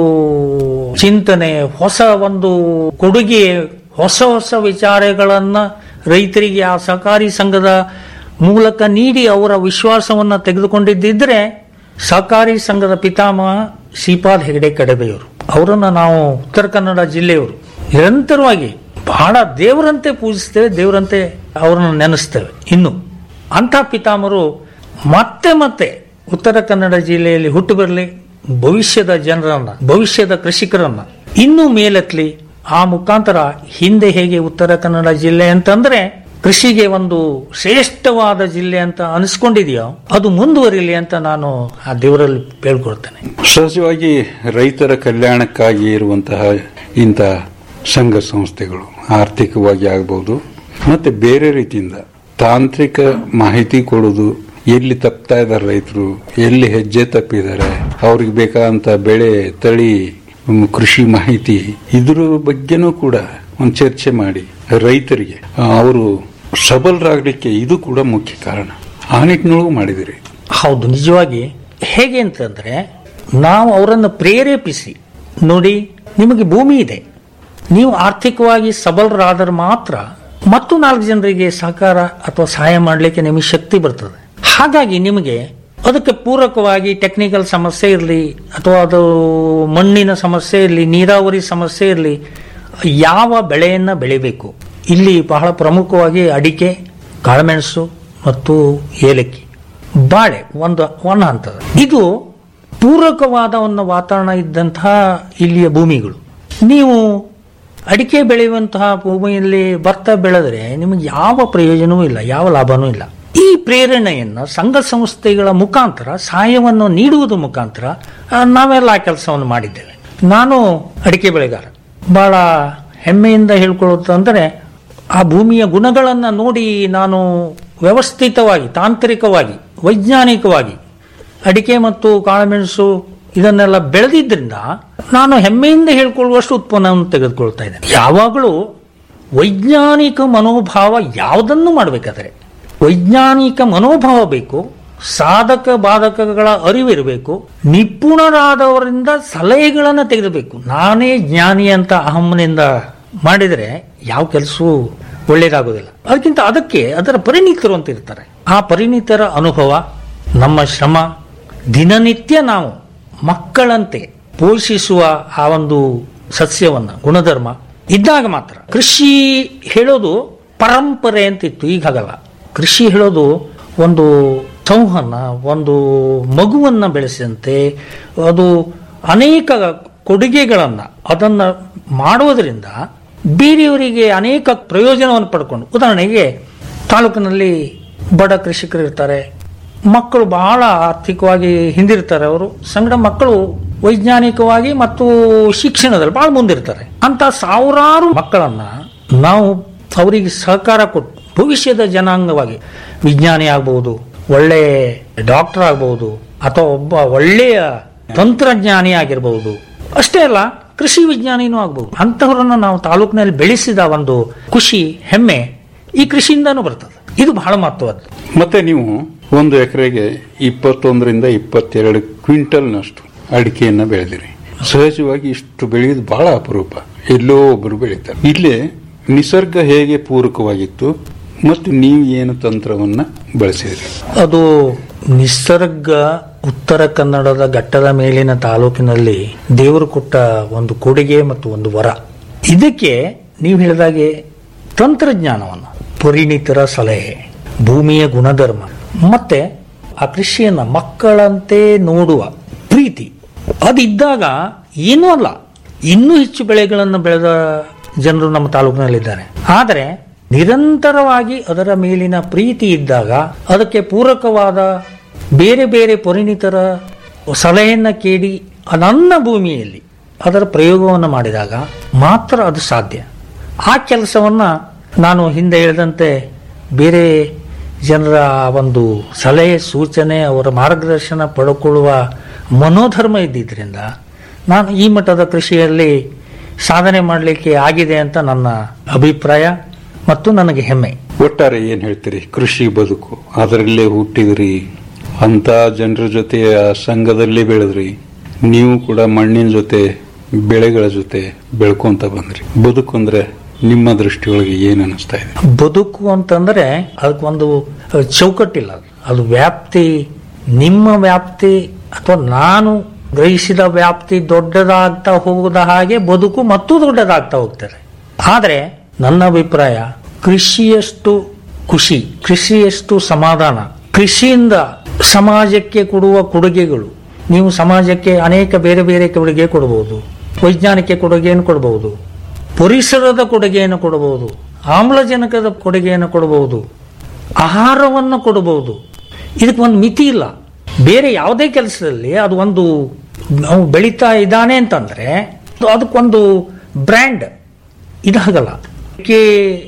Speaker 6: ಚಿಂತನೆ ಹೊಸ ಒಂದು ಕೊಡುಗೆ ಹೊಸ ಹೊಸ ವಿಚಾರಗಳನ್ನ ರೈತರಿಗೆ ಆ ಸಹಕಾರಿ ಸಂಘದ ಮೂಲಕ ನೀಡಿ ಅವರ ವಿಶ್ವಾಸವನ್ನ ತೆಗೆದುಕೊಂಡಿದ್ದಿದ್ರೆ ಸಹಕಾರಿ ಸಂಘದ ಪಿತಾಮಹ ಶ್ರೀಪಾದ್ ಹೆಗಡೆ ಕಡಬೆಯವರು ಅವರನ್ನ ನಾವು ಉತ್ತರ ಕನ್ನಡ ಜಿಲ್ಲೆಯವರು ನಿರಂತರವಾಗಿ ಬಹಳ ದೇವರಂತೆ ಪೂಜಿಸ್ತೇವೆ ದೇವರಂತೆ ಅವರನ್ನು ನೆನೆಸ್ತೇವೆ ಇನ್ನು ಅಂಥ ಪಿತಾಮರು ಮತ್ತೆ ಮತ್ತೆ ಉತ್ತರ ಕನ್ನಡ ಜಿಲ್ಲೆಯಲ್ಲಿ ಹುಟ್ಟು ಬರಲಿ ಭವಿಷ್ಯದ ಜನರನ್ನ ಭವಿಷ್ಯದ ಕೃಷಿಕರನ್ನ ಇನ್ನೂ ಮೇಲೆತ್ತಲಿ ಆ ಮುಖಾಂತರ ಹಿಂದೆ ಹೇಗೆ ಉತ್ತರ ಕನ್ನಡ ಜಿಲ್ಲೆ ಅಂತಂದ್ರೆ ಕೃಷಿಗೆ ಒಂದು ಶ್ರೇಷ್ಠವಾದ ಜಿಲ್ಲೆ ಅಂತ ಅನಿಸ್ಕೊಂಡಿದೆಯೋ ಅದು ಮುಂದುವರಿಲಿ ಅಂತ ನಾನು ಆ ದೇವರಲ್ಲಿ ಕೇಳ್ಕೊಳ್ತೇನೆ
Speaker 8: ಸಹಜವಾಗಿ ರೈತರ ಕಲ್ಯಾಣಕ್ಕಾಗಿ ಇರುವಂತಹ ಇಂಥ ಸಂಘ ಸಂಸ್ಥೆಗಳು ಆರ್ಥಿಕವಾಗಿ ಆಗಬಹುದು ಮತ್ತೆ ಬೇರೆ ರೀತಿಯಿಂದ ತಾಂತ್ರಿಕ ಮಾಹಿತಿ ಕೊಡೋದು ಎಲ್ಲಿ ತಪ್ತಾ ಇದ್ದಾರೆ ರೈತರು ಎಲ್ಲಿ ಹೆಜ್ಜೆ ತಪ್ಪಿದ್ದಾರೆ ಅವ್ರಿಗೆ ಬೇಕಾದಂತ ಬೆಳೆ ತಳಿ ಹ್ಮ್, ಕೃಷಿ ಮಾಹಿತಿ ಇದ್ರ ಬಗ್ಗೆನೂ ಕೂಡ ಒಂದು ಚರ್ಚೆ ಮಾಡಿ ರೈತರಿಗೆ ಆ, ಅವರು ಸಬಲರಾಗಲಿಕ್ಕೆ ಇದು ಕೂಡ ಮುಖ್ಯ ಕಾರಣ ಆ ನಿಟ್ಟಿನೊಳಗೂ ಮಾಡಿದಿರಿ
Speaker 6: ಹೌದು ನಿಜವಾಗಿ ಹೇಗೆ ಅಂತಂದ್ರೆ ನಾವು ಅವರನ್ನು ಪ್ರೇರೇಪಿಸಿ ನೋಡಿ ನಿಮಗೆ ಭೂಮಿ ಇದೆ ನೀವು ಆರ್ಥಿಕವಾಗಿ ಸಬಲರಾದರೆ ಮಾತ್ರ ಮತ್ತು ನಾಲ್ಕು ಜನರಿಗೆ ಸಹಕಾರ ಅಥವಾ ಸಹಾಯ ಮಾಡಲಿಕ್ಕೆ ನಿಮಗೆ ಶಕ್ತಿ ಬರ್ತದೆ ಹಾಗಾಗಿ ನಿಮಗೆ ಅದಕ್ಕೆ ಪೂರಕವಾಗಿ ಟೆಕ್ನಿಕಲ್ ಸಮಸ್ಯೆ ಇರಲಿ ಅಥವಾ ಅದು ಮಣ್ಣಿನ ಸಮಸ್ಯೆ ಇರಲಿ ನೀರಾವರಿ ಸಮಸ್ಯೆ ಇರಲಿ ಯಾವ ಬೆಳೆಯನ್ನ ಬೆಳಿಬೇಕು ಇಲ್ಲಿ ಬಹಳ ಪ್ರಮುಖವಾಗಿ ಅಡಿಕೆ ಕಾಳುಮೆಣಸು ಮತ್ತು ಏಲಕ್ಕಿ ಬಾಳೆ ಒಂದು ಒಂದು ಹಂತದ ಇದು ಪೂರಕವಾದ ಒಂದು ವಾತಾವರಣ ಇದ್ದಂತಹ ಇಲ್ಲಿಯ ಭೂಮಿಗಳು ನೀವು ಅಡಿಕೆ ಬೆಳೆಯುವಂತಹ ಭೂಮಿಯಲ್ಲಿ ಭತ್ತ ಬೆಳೆದರೆ ನಿಮಗೆ ಯಾವ ಪ್ರಯೋಜನವೂ ಇಲ್ಲ ಯಾವ ಲಾಭನೂ ಇಲ್ಲ ಈ ಪ್ರೇರಣೆಯನ್ನು ಸಂಘ ಸಂಸ್ಥೆಗಳ ಮುಖಾಂತರ ಸಹಾಯವನ್ನು ನೀಡುವುದ ಮುಖಾಂತರ ಆ, ನಾವೆಲ್ಲ ಆ ಕೆಲಸವನ್ನು ಮಾಡಿದ್ದೇವೆ ನಾನು ಅಡಿಕೆ ಬೆಳೆಗಾರ ಬಹಳ ಹೆಮ್ಮೆಯಿಂದ ಹೇಳ್ಕೊಳ್ಳುತ್ತಂದರೆ ಆ ಭೂಮಿಯ ಗುಣಗಳನ್ನು ನೋಡಿ ನಾನು ವ್ಯವಸ್ಥಿತವಾಗಿ ತಾಂತ್ರಿಕವಾಗಿ ವೈಜ್ಞಾನಿಕವಾಗಿ ಅಡಿಕೆ ಮತ್ತು ಕಾಳುಮೆಣಸು ಇದನ್ನೆಲ್ಲ ಬೆಳೆದಿದ್ದರಿಂದ ನಾನು ಹೆಮ್ಮೆಯಿಂದ ಹೇಳ್ಕೊಳ್ಳುವಷ್ಟು ಉತ್ಪನ್ನವನ್ನು ತೆಗೆದುಕೊಳ್ತಾ ಇದ್ದೇನೆ ಯಾವಾಗಲೂ ವೈಜ್ಞಾನಿಕ ಮನೋಭಾವ ಯಾವುದನ್ನು ಮಾಡಬೇಕಾದ್ರೆ ವೈಜ್ಞಾನಿಕ ಮನೋಭಾವ ಬೇಕು ಸಾಧಕ ಬಾಧಕಗಳ ಅರಿವಿರಬೇಕು ನಿಪುಣರಾದವರಿಂದ ಸಲಹೆಗಳನ್ನು ತೆಗೆದುಬೇಕು ನಾನೇ ಜ್ಞಾನಿ ಅಂತ ಅಹಮ್ಮನಿಂದ ಮಾಡಿದರೆ ಯಾವ ಕೆಲಸವೂ ಒಳ್ಳೇದಾಗೋದಿಲ್ಲ ಅದಕ್ಕಿಂತ ಅದಕ್ಕೆ ಅದರ ಪರಿಣಿತರು ಅಂತ ಇರ್ತಾರೆ ಆ ಪರಿಣಿತರ ಅನುಭವ ನಮ್ಮ ಶ್ರಮ ದಿನನಿತ್ಯ ನಾವು ಮಕ್ಕಳಂತೆ ಪೋಷಿಸುವ ಆ ಒಂದು ಸಸ್ಯವನ್ನ ಗುಣಧರ್ಮ ಇದ್ದಾಗ ಮಾತ್ರ ಕೃಷಿ ಹೇಳೋದು ಪರಂಪರೆ ಅಂತಿತ್ತು ಈಗ ಹಾಗಲ್ಲ ಕೃಷಿ ಹೇಳೋದು ಒಂದು ಸಂವಹನ ಒಂದು ಮಗುವನ್ನ ಬೆಳೆಸಿದಂತೆ ಅದು ಅನೇಕ ಕೊಡುಗೆಗಳನ್ನ ಅದನ್ನ ಮಾಡುವುದರಿಂದ ಬೇರೆಯವರಿಗೆ ಅನೇಕ ಪ್ರಯೋಜನವನ್ನು ಪಡ್ಕೊಂಡು ಉದಾಹರಣೆಗೆ ತಾಲೂಕಿನಲ್ಲಿ ಬಡ ಕೃಷಿಕರು ಇರ್ತಾರೆ ಮಕ್ಕಳು ಬಹಳ ಆರ್ಥಿಕವಾಗಿ ಹಿಂದಿರ್ತಾರೆ ಅವರು ಸಂಗಡ ಮಕ್ಕಳು ವೈಜ್ಞಾನಿಕವಾಗಿ ಮತ್ತು ಶಿಕ್ಷಣದಲ್ಲಿ ಬಹಳ ಮುಂದಿರ್ತಾರೆ ಅಂತ ಸಾವಿರಾರು ಮಕ್ಕಳನ್ನ ನಾವು ಅವರಿಗೆ ಸಹಕಾರ ಕೊಟ್ಟು ಭವಿಷ್ಯದ ಜನಾಂಗವಾಗಿ ವಿಜ್ಞಾನಿ ಆಗಬಹುದು ಒಳ್ಳೆ ಡಾಕ್ಟರ್ ಆಗಬಹುದು ಅಥವಾ ಒಬ್ಬ ಒಳ್ಳೆಯ ತಂತ್ರಜ್ಞಾನಿ ಆಗಿರಬಹುದು ಅಷ್ಟೇ ಅಲ್ಲ ಕೃಷಿ ವಿಜ್ಞಾನಿನೂ ಆಗಬಹುದು ಅಂತಹವರನ್ನ ನಾವು ತಾಲೂಕಿನಲ್ಲಿ ಬೆಳೆಸಿದ ಒಂದು ಖುಷಿ ಹೆಮ್ಮೆ ಈ ಕೃಷಿಯಿಂದಾನೂ ಬರ್ತದೆ ಇದು ಬಹಳ ಮಹತ್ವದ್ದು
Speaker 8: ಮತ್ತೆ ನೀವು ಒಂದು ಎಕರೆಗೆ ಇಪ್ಪತ್ತೊಂದರಿಂದ ಇಪ್ಪತ್ತೆರಡು ಕ್ವಿಂಟಲ್ನಷ್ಟು ಅಡಿಕೆಯನ್ನ ಬೆಳೆದಿರಿ ಸಹಜವಾಗಿ ಇಷ್ಟು ಬೆಳೆಯೋದು ಬಹಳ ಅಪರೂಪ ಎಲ್ಲೋ ಒಬ್ಬರು ಬೆಳೀತಾರೆ ಇಲ್ಲೇ ನಿಸರ್ಗ ಹೇಗೆ ಪೂರಕವಾಗಿತ್ತು ಮತ್ತು ನೀವು ಏನು ತಂತ್ರವನ್ನ ಬಳಸಿದ್ರಿ
Speaker 6: ಅದು ನಿಸರ್ಗ ಉತ್ತರ ಕನ್ನಡದ ಘಟ್ಟದ ಮೇಲಿನ ತಾಲೂಕಿನಲ್ಲಿ ದೇವರು ಕೊಟ್ಟ ಒಂದು ಕೊಡುಗೆ ಮತ್ತು ಒಂದು ವರ ಇದಕ್ಕೆ ನೀವು ಹೇಳಿದಾಗೆ ತಂತ್ರಜ್ಞಾನವನ್ನು ಪರಿಣಿತರ ಸಲಹೆ ಭೂಮಿಯ ಗುಣಧರ್ಮ ಮತ್ತೆ ಆ ಕೃಷಿಯನ್ನ ಮಕ್ಕಳಂತೆ ನೋಡುವ ಪ್ರೀತಿ ಅದಿದ್ದಾಗ ಏನೂ ಅಲ್ಲ ಇನ್ನೂ ಹೆಚ್ಚು ಬೆಳೆಗಳನ್ನು ಬೆಳೆದ ಜನರು ನಮ್ಮ ತಾಲೂಕಿನಲ್ಲಿದ್ದಾರೆ ಆದರೆ ನಿರಂತರವಾಗಿ ಅದರ ಮೇಲಿನ ಪ್ರೀತಿ ಇದ್ದಾಗ ಅದಕ್ಕೆ ಪೂರಕವಾದ ಬೇರೆ ಬೇರೆ ಪರಿಣಿತರ ಸಲಹೆಯನ್ನ ಕೇಳಿ ನನ್ನ ಭೂಮಿಯಲ್ಲಿ ಅದರ ಪ್ರಯೋಗವನ್ನು ಮಾಡಿದಾಗ ಮಾತ್ರ ಅದು ಸಾಧ್ಯ ಆ ಕೆಲಸವನ್ನ ನಾನು ಹಿಂದೆ ಹೇಳಿದಂತೆ ಬೇರೆ ಜನರ ಒಂದು ಸಲಹೆ ಸೂಚನೆ ಅವರ ಮಾರ್ಗದರ್ಶನ ಪಡ್ಕೊಳ್ಳುವ ಮನೋಧರ್ಮ ಇದ್ದಿದ್ರಿಂದ ನಾನು ಈ ಮಟ್ಟದ ಕೃಷಿಯಲ್ಲಿ ಸಾಧನೆ ಮಾಡಲಿಕ್ಕೆ ಆಗಿದೆ ಅಂತ ನನ್ನ ಅಭಿಪ್ರಾಯ ಮತ್ತು ನನಗೆ ಹೆಮ್ಮೆ
Speaker 8: ಒಟ್ಟಾರೆ ಏನ್ ಹೇಳ್ತೀರಿ ಕೃಷಿ ಬದುಕು ಅದರಲ್ಲೇ ಹುಟ್ಟಿದ್ರಿ ಅಂತ ಜನರ ಜೊತೆ ಆ ಸಂಘದಲ್ಲೇ ಬೆಳೆದ್ರಿ ನೀವು ಕೂಡ ಮಣ್ಣಿನ ಜೊತೆ ಬೆಳೆಗಳ ಜೊತೆ ಬೆಳ್ಕೊಂತ ಬಂದ್ರಿ ಬದುಕು ಅಂದ್ರೆ ನಿಮ್ಮ ದೃಷ್ಟಿಯೊಳಗೆ ಏನ್ ಅನಿಸ್ತಾ ಇದೆ
Speaker 6: ಬದುಕು ಅಂತಂದ್ರೆ ಅದಕ್ಕೊಂದು ಚೌಕಟ್ಟಿಲ್ಲ ಅದು. ಅದು ವ್ಯಾಪ್ತಿ ನಿಮ್ಮ ವ್ಯಾಪ್ತಿ ಅಥವಾ ನಾನು ಗ್ರಹಿಸಿದ ವ್ಯಾಪ್ತಿ ದೊಡ್ಡದಾಗ್ತಾ ಹೋಗದ ಹಾಗೆ ಬದುಕು ಮತ್ತೂ ದೊಡ್ಡದಾಗ್ತಾ ಹೋಗ್ತದೆ ಆದರೆ ನನ್ನ ಅಭಿಪ್ರಾಯ ಕೃಷಿಯಷ್ಟು ಖುಷಿ ಕೃಷಿಯಷ್ಟು ಸಮಾಧಾನ ಕೃಷಿಯಿಂದ ಸಮಾಜಕ್ಕೆ ಕೊಡುವ ಕೊಡುಗೆಗಳು ನೀವು ಸಮಾಜಕ್ಕೆ ಅನೇಕ ಬೇರೆ ಬೇರೆ ಕೊಡುಗೆ ಕೊಡಬಹುದು ವೈಜ್ಞಾನಿಕ ಕೊಡುಗೆಯನ್ನು ಕೊಡಬಹುದು ಪರಿಸರದ ಕೊಡುಗೆಯನ್ನು ಕೊಡಬಹುದು ಆಮ್ಲಜನಕದ ಕೊಡುಗೆಯನ್ನು ಕೊಡಬಹುದು ಆಹಾರವನ್ನು ಕೊಡಬಹುದು ಇದಕ್ಕೆ ಒಂದು ಮಿತಿ ಇಲ್ಲ ಬೇರೆ ಯಾವುದೇ ಕೆಲಸದಲ್ಲಿ ಅದು ಒಂದು ನಾವು ಬೆಳೀತಾ ಇದ್ದಾನೆ ಅಂತಂದ್ರೆ ಅದು- ಅದಕ್ಕೊಂದು ಬ್ರ್ಯಾಂಡ್ ಇದಾಗಲ್ಲ ಅಡಿಕೆ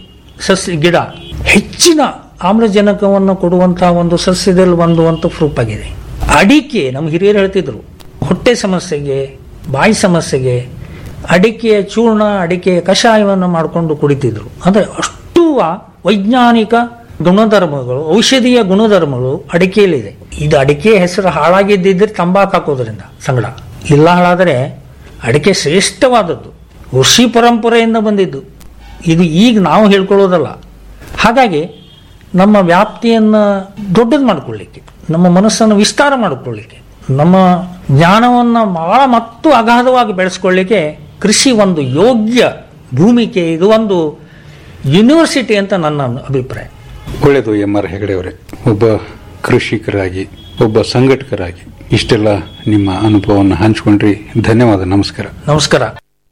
Speaker 6: ಸಸ್ಯ ಗಿಡ ಹೆಚ್ಚಿನ ಆಮ್ಲಜನಕವನ್ನು ಕೊಡುವಂತಹ ಒಂದು ಸಸ್ಯದಲ್ಲಿ ಒಂದು ಅಂತ ಪ್ರೂಫ್ ಆಗಿದೆ ಅಡಿಕೆ ನಮ್ಮ ಹಿರಿಯರು ಹೇಳ್ತಿದ್ರು ಹೊಟ್ಟೆ ಸಮಸ್ಯೆಗೆ ಬಾಯಿ ಸಮಸ್ಯೆಗೆ ಅಡಿಕೆಯ ಚೂರ್ಣ ಅಡಿಕೆಯ ಕಷಾಯವನ್ನು ಮಾಡಿಕೊಂಡು ಕುಡಿತಿದ್ರು ಅಂದ್ರೆ ಅಷ್ಟು ವೈಜ್ಞಾನಿಕ ಗುಣಧರ್ಮಗಳು ಔಷಧೀಯ ಗುಣಧರ್ಮಗಳು ಅಡಿಕೆಯಲ್ಲಿದೆ ಇದು ಅಡಿಕೆ ಹೆಸರು ಹಾಳಾಗಿದ್ದಿದ್ರೆ ತಂಬಾಕು ಹಾಕೋದ್ರಿಂದ ಸಂಗಡ ಇಲ್ಲ ಹಾಳಾದರೆ ಅಡಿಕೆ ಶ್ರೇಷ್ಠವಾದದ್ದು ಋಷಿ ಪರಂಪರೆಯಿಂದ ಬಂದಿದ್ದು ಇದು ಈಗ ನಾವು ಹೇಳ್ಕೊಳ್ಳೋದಲ್ಲ ಹಾಗಾಗಿ ನಮ್ಮ ವ್ಯಾಪ್ತಿಯನ್ನು ದೊಡ್ಡದು ಮಾಡಿಕೊಳ್ಳಿಕ್ಕೆ ನಮ್ಮ ಮನಸ್ಸನ್ನು ವಿಸ್ತಾರ ಮಾಡಿಕೊಳ್ಳಿಕ್ಕೆ ನಮ್ಮ ಜ್ಞಾನವನ್ನು ಬಹಳ ಮತ್ತು ಅಗಾಧವಾಗಿ ಬೆಳೆಸ್ಕೊಳ್ಳಿಕ್ಕೆ ಕೃಷಿ ಒಂದು ಯೋಗ್ಯ ಭೂಮಿಕೆ ಇದು ಒಂದು ಯೂನಿವರ್ಸಿಟಿ ಅಂತ ನನ್ನ ಅಭಿಪ್ರಾಯ
Speaker 8: ಒಳ್ಳೆಯದು ಎಂ ಆರ್ ಹೆಗಡೆ ಅವರೇ ಒಬ್ಬ ಕೃಷಿಕರಾಗಿ ಒಬ್ಬ ಸಂಘಟಕರಾಗಿ ಇಷ್ಟೆಲ್ಲ ನಿಮ್ಮ ಅನುಭವವನ್ನು ಹಂಚಿಕೊಂಡ್ರಿ ಧನ್ಯವಾದ ನಮಸ್ಕಾರ
Speaker 6: ನಮಸ್ಕಾರ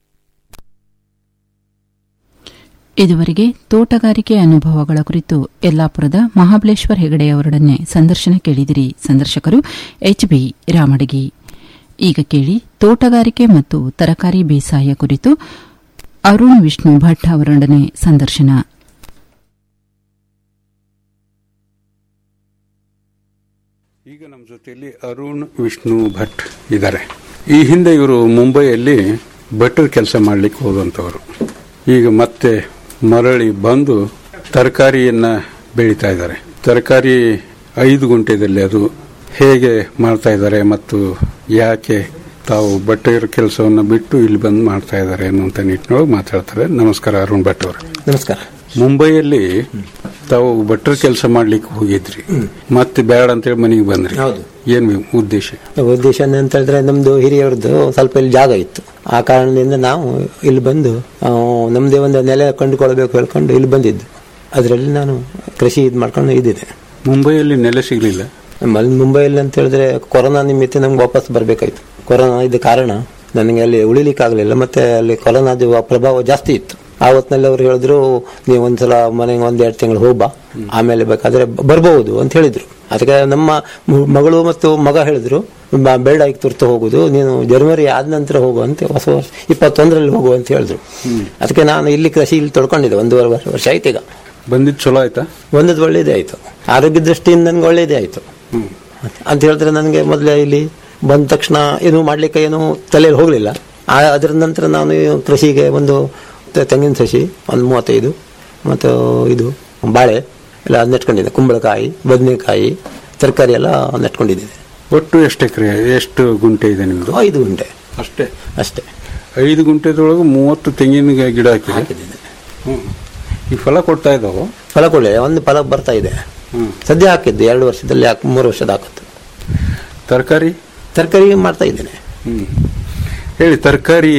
Speaker 2: ಇದುವರೆಗೆ ತೋಟಗಾರಿಕೆ ಅನುಭವಗಳ ಕುರಿತು ಯಲ್ಲಾಪುರದ ಮಹಾಬಲೇಶ್ವರ್ ಹೆಗಡೆ ಅವರೊಡನೆ ಸಂದರ್ಶನ ಕೇಳಿದಿರಿ ಸಂದರ್ಶಕರು ಎಚ್ಬಿ ರಾಮಡಗಿ ಈಗ ಕೇಳಿ ತೋಟಗಾರಿಕೆ ಮತ್ತು ತರಕಾರಿ ಬೇಸಾಯ ಕುರಿತು ಅರುಣ್ ವಿಷ್ಣು ಭಟ್ ಅವರೊಡನೆ ಸಂದರ್ಶನ
Speaker 8: ಈಗ ನಮ್ಮ ಜೊತೆಯಲ್ಲಿ ಅರುಣ್ ವಿಷ್ಣು ಭಟ್ ಇದ್ದಾರೆ ಈ ಹಿಂದೆ ಇವರು ಮುಂಬೈಯಲ್ಲಿ ಭಟ್ರ ಕೆಲಸ ಮಾಡ್ಲಿಕ್ಕೆ ಹೋದಂಥವ್ರು ಈಗ ಮತ್ತೆ ಮರಳಿ ಬಂದು ತರಕಾರಿಯನ್ನ ಬೆಳೀತಾ ಇದ್ದಾರೆ ತರಕಾರಿ ಐದು ಗುಂಟೆದಲ್ಲಿ ಅದು ಹೇಗೆ ಮಾಡ್ತಾ ಇದ್ದಾರೆ ಮತ್ತು ಯಾಕೆ ತಾವು ಬಟ್ಟೆಯರ ಕೆಲಸವನ್ನು ಬಿಟ್ಟು ಇಲ್ಲಿ ಬಂದು ಮಾಡ್ತಾ ಇದ್ದಾರೆ ಅನ್ನುವಂಥ ನಿಟ್ಟಿನೊಳಗೆ ಮಾತಾಡ್ತಾರೆ ನಮಸ್ಕಾರ ಅರುಣ್ ಭಟ್ ಅವರು
Speaker 9: ನಮಸ್ಕಾರ
Speaker 8: ಮುಂಬೈಯಲ್ಲಿ ತಾವು ಭಟ್ರ ಕೆಲಸ ಮಾಡ್ಲಿಕ್ಕೆ ಹೋಗಿದ್ರಿ ಮತ್ತೆ ಬೇಡ ಅಂತೇಳಿ ಮನೆಗೆ ಬಂದ್ರಿ
Speaker 9: ಹೌದು.
Speaker 8: ಏನ್ ಉದ್ದೇಶ
Speaker 9: ಉದ್ದೇಶ ಅಂತ ಹೇಳಿದ್ರೆ ನಮ್ದು ಹಿರಿಯವ್ರದ್ದು ಸ್ವಲ್ಪ ಇಲ್ಲಿ ಜಾಗ ಇತ್ತು ಆ ಕಾರಣದಿಂದ ನಾವು ಇಲ್ಲಿ ಬಂದು ಆ, ನಮ್ದೇ ಒಂದು ನೆಲೆ ಕಂಡುಕೊಳ್ಬೇಕು ಹೇಳ್ಕೊಂಡು ಇಲ್ಲಿ ಬಂದಿದ್ದು ಅದರಲ್ಲಿ ನಾನು ಕೃಷಿ ಇದು ಮಾಡ್ಕೊಂಡು ಇದ್ದಿದ್ದೆ
Speaker 8: ಮುಂಬೈಯಲ್ಲಿ ನೆಲೆ ಸಿಗ್ಲಿಲ್ಲ
Speaker 9: ನಮ್ಮಲ್ಲಿ ಮುಂಬೈಯಲ್ಲಿ ಅಂತ ಹೇಳಿದ್ರೆ ಕೊರೋನಾ ನಿಮಿತ್ತ ನಮ್ಗೆ ವಾಪಸ್ ಬರಬೇಕಾಯ್ತು ಕೊರೋನಾ ಇದ್ದ ಕಾರಣ ನನಗೆ ಅಲ್ಲಿ ಉಳಿಲಿಕ್ಕಾಗಲಿಲ್ಲ ಮತ್ತೆ ಅಲ್ಲಿ ಕೊರೋನಾದ ಪ್ರಭಾವ ಜಾಸ್ತಿ ಇತ್ತು ಆ ಹೊತ್ತಿನಲ್ಲಿ ಅವ್ರು ಹೇಳಿದ್ರು ನೀವು ಒಂದ್ಸಲ ಮನೆಗೆ ಒಂದ್ ಎರಡು ತಿಂಗಳು ಹೋಗ್ಬಾ ಆಮೇಲೆ ಬೇಕಾದ್ರೆ ಬರ್ಬಹುದು ಅಂತ ಹೇಳಿದ್ರು ಅದಕ್ಕೆ ನಮ್ಮ ಮ- ಮಗಳು ಮತ್ತು ಮಗ ಹೇಳಿದ್ರು ಬ- ಬೇಡ ಈಗ ತುರ್ತು ಹೋಗುದು ನೀನು ಜನವರಿ ಆದ ನಂತರ ಹೋಗು ಅಂತ ಹೊಸ ವರ್ಷ ಇಪ್ಪತ್ತೊಂದರಲ್ಲಿ ಹೋಗು ಅಂತ ಹೇಳಿದ್ರು ಅದಕ್ಕೆ ನಾನು ಇಲ್ಲಿ ಕೃಷಿ ಇಲ್ಲಿ ತೊಡ್ಕೊಂಡಿದ್ದೆ ಒಂದೂವರೆ ವರ್ಷ ವರ್ಷ ಆಯ್ತು ಈಗ
Speaker 8: ಬಂದಿದ್ ಚಲೋ ಆಯ್ತಾ
Speaker 9: ಒಂದದ್ದು ಒಳ್ಳೇದೇ ಆಯ್ತು ಆರೋಗ್ಯ ದೃಷ್ಟಿಯಿಂದ ನನಗೆ ಒಳ್ಳೇದೇ ಆಯ್ತು ಅಂತ ಹೇಳಿದ್ರೆ ನನಗೆ ಮೊದಲೇ ಇಲ್ಲಿ ಬಂದ ತಕ್ಷಣ ಏನು ಮಾಡ್ಲಿಕ್ಕೆ ಏನು ತಲೆಯಲ್ಲಿ ಹೋಗಲಿಲ್ಲ ಅದರ ನಂತರ ನಾನು ಈ ಕೃಷಿಗೆ ಒಂದು ತೆ- ತೆಂಗಿನ ಸಸಿ ಒಂದು ಮೂವತ್ತೈದು ಮತ್ತು ಇದು ಬಾಳೆ ಎಲ್ಲ ನೆಟ್ಕೊಂಡಿದ್ದೆ ಕುಂಬಳಕಾಯಿ ಬದನೆಕಾಯಿ ತರಕಾರಿ ಎಲ್ಲ ನೆಟ್ಕೊಂಡಿದ್ದೀನಿ
Speaker 8: ಒಟ್ಟು ಎಷ್ಟು ಎಕರೆ ಎಷ್ಟು ಗುಂಟೆ ಇದೆ ನಿಮ್ದು
Speaker 9: ಐದು ಗಂಟೆ
Speaker 8: ಅಷ್ಟೇ
Speaker 9: ಅಷ್ಟೇ
Speaker 8: ಐದು ಗುಂಟೆದೊಳಗೆ ಮೂವತ್ತು ತೆಂಗಿನ ಗಿಡ ಹಾಕಿದೆ ಹ್ಮ್. ಈ ಫಲ ಕೊಡ್ತಾ ಇದಾವ
Speaker 9: ಫಲ ಕೊಡಲಿ ಒಂದು ಫಲ ಬರ್ತಾ ಇದೆ ಸದ್ಯ ಹಾಕಿದ್ದು ಎರಡು ವರ್ಷದಲ್ಲಿ ಹಾಕಿ ಮೂರು ವರ್ಷದ ಹಾಕತ್ತು
Speaker 8: ತರಕಾರಿ
Speaker 9: ತರಕಾರಿ ಮಾಡ್ತಾ ಇದ್ದೇನೆ
Speaker 8: ಹ್ಮ್ ಹೇಳಿ ತರಕಾರಿ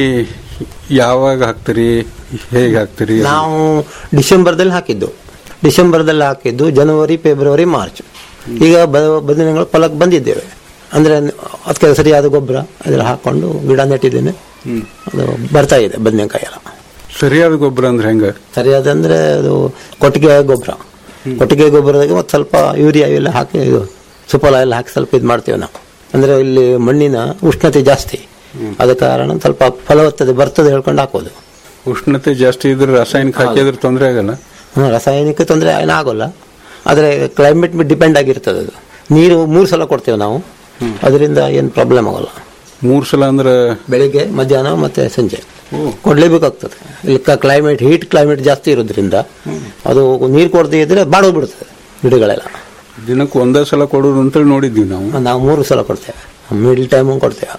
Speaker 8: ಯಾವಾಗ ಹಾಕ್ತೀರಿ ಹೇಗೆ ಹಾಕ್ತೀರಿ
Speaker 9: ನಾವು ಡಿಸೆಂಬರ್ದಲ್ಲಿ ಹಾಕಿದ್ದು ಡಿಸೆಂಬರ್ದಲ್ಲಿ ಹಾಕಿದ್ದು ಜನವರಿ ಫೆಬ್ರವರಿ ಮಾರ್ಚ್ ಈಗ ಬ- ಬದನೆಗಳು ಫಲಕ್ಕೆ ಬಂದಿದ್ದೇವೆ ಅಂದ್ರೆ ಅದಕ್ಕೆ ಸರಿಯಾದ ಗೊಬ್ಬರ ಅದೆಲ್ಲ ಹಾಕೊಂಡು ಗಿಡ ನೆಟ್ಟಿದ್ದೇನೆ ಅದು ಬರ್ತಾ ಇದೆ ಬದನೆಕಾಯಿ ಎಲ್ಲ
Speaker 8: ಸರಿಯಾದ ಗೊಬ್ಬರ ಅಂದ್ರೆ ಹೆಂಗ
Speaker 9: ಸರಿಯಾದ ಅಂದ್ರೆ ಅದು ಕೊಟ್ಟಿಗೆ ಗೊಬ್ಬರ ಕೊಟ್ಟಿಗೆ ಗೊಬ್ಬರದಾಗ ಮತ್ತೆ ಸ್ವಲ್ಪ ಯೂರಿಯಾ ಎಲ್ಲ ಹಾಕಿ ಇದು ಸುಫಲ ಎಲ್ಲ ಹಾಕಿ ಸ್ವಲ್ಪ ಇದು ಮಾಡ್ತೇವೆ ನಾವು ಅಂದ್ರೆ ಇಲ್ಲಿ ಮಣ್ಣಿನ ಉಷ್ಣತೆ ಜಾಸ್ತಿ ಆದ ಕಾರಣ ಸ್ವಲ್ಪ ಫಲವತ್ತತೆ ಬರ್ತದೆ ಹೇಳ್ಕೊಂಡು ಹಾಕೋದು
Speaker 8: ಉಷ್ಣತೆ ಜಾಸ್ತಿ ಇದ್ರೆ ರಾಸಾಯನಿಕ ಹಾಕಿದ್ರೆ ತೊಂದರೆ ಆಗಲ್ಲ
Speaker 9: ಹ್ಮ್, ರಾಸಾಯನಿಕ ತೊಂದರೆ ಏನು ಆಗೋಲ್ಲ ಆದರೆ ಕ್ಲೈಮೇಟ್ ಡಿಪೆಂಡ್ ಆಗಿರ್ತದೆ ಅದು ನೀರು ಮೂರು ಸಲ ಕೊಡ್ತೇವೆ ನಾವು ಅದರಿಂದ ಏನು ಪ್ರಾಬ್ಲಮ್ ಆಗೋಲ್ಲ
Speaker 8: ಮೂರ್ ಸಲ ಅಂದ್ರೆ
Speaker 9: ಬೆಳಿಗ್ಗೆ ಮಧ್ಯಾಹ್ನ ಮತ್ತೆ ಸಂಜೆ ಕೊಡ್ಲೇಬೇಕಾಗ್ತದೆ ಇಲ್ಲಿ ಕ್ಲೈಮೇಟ್ ಹೀಟ್ ಕ್ಲೈಮೇಟ್ ಜಾಸ್ತಿ ಇರೋದ್ರಿಂದ ಅದು ನೀರು ಕೊಡದೇ ಇದ್ರೆ ಬಾಡೋಗ್ಬಿಡ್ತದೆ ಗಿಡಗಳೆಲ್ಲ
Speaker 8: ದಿನಕ್ಕೆ ಒಂದೇ ಸಲ ಕೊಡೋದು ಅಂತೇಳಿ ನೋಡಿದ್ವಿ ನಾವು
Speaker 9: ನಾವು ಮೂರು ಸಲ ಕೊಡ್ತೇವೆ ಮಿಡ್ಲ್ ಟೈಮ್ ಕೊಡ್ತೇವೆ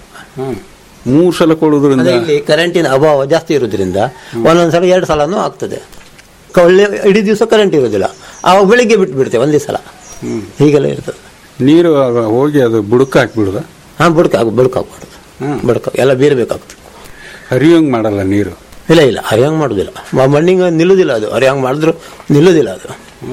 Speaker 8: ಮೂರ್ ಸಲ ಕೊಡೋದ್ರಿಂದ
Speaker 9: ಅಂದ್ರೆ ಇಲ್ಲಿ ಕರೆಂಟಿನ ಅಭಾವ ಜಾಸ್ತಿ ಇರೋದ್ರಿಂದ ಒಂದೊಂದ್ಸಲ ಎರಡು ಸಲನೂ ಆಗ್ತದೆ ಒಳ್ಳೆ ಇಡೀ ದಿವಸ ಕರೆಂಟ್ ಇರೋದಿಲ್ಲ ಆವಾಗ ಬೆಳಿಗ್ಗೆ ಬಿಟ್ಟು ಬಿಡ್ತೇವೆ ಒಂದೇ ಸಲ ಹೀಗೆಲ್ಲ ಇರ್ತದೆ
Speaker 8: ನೀರು ಆಗ ಹೋಗಿ ಅದು ಬುಡಕ ಹಾಕ್ಬಿಡುದ
Speaker 9: ಹಾ ಬುಡಕ ಬುಡಕ ಹಾಕ್ಬಾರ್ದು ಬುಡಕ ಎಲ್ಲ ಬೀರಬೇಕಾಗ್ತದೆ
Speaker 8: ಹರಿಯೋಂಗ್ ಮಾಡಲ್ಲ ನೀರು
Speaker 9: ಇಲ್ಲ ಇಲ್ಲ ಹರಿಯಂಗ್ ಮಾಡುದಿಲ್ಲ ಮ- ಮಣ್ಣಿಗೆ ನಿಲ್ಲುದಿಲ್ಲ ಅದು ಹರಿಯಂಗ್ ಮಾಡಿದ್ರು ನಿಲ್ಲುದಿಲ್ಲ ಅದು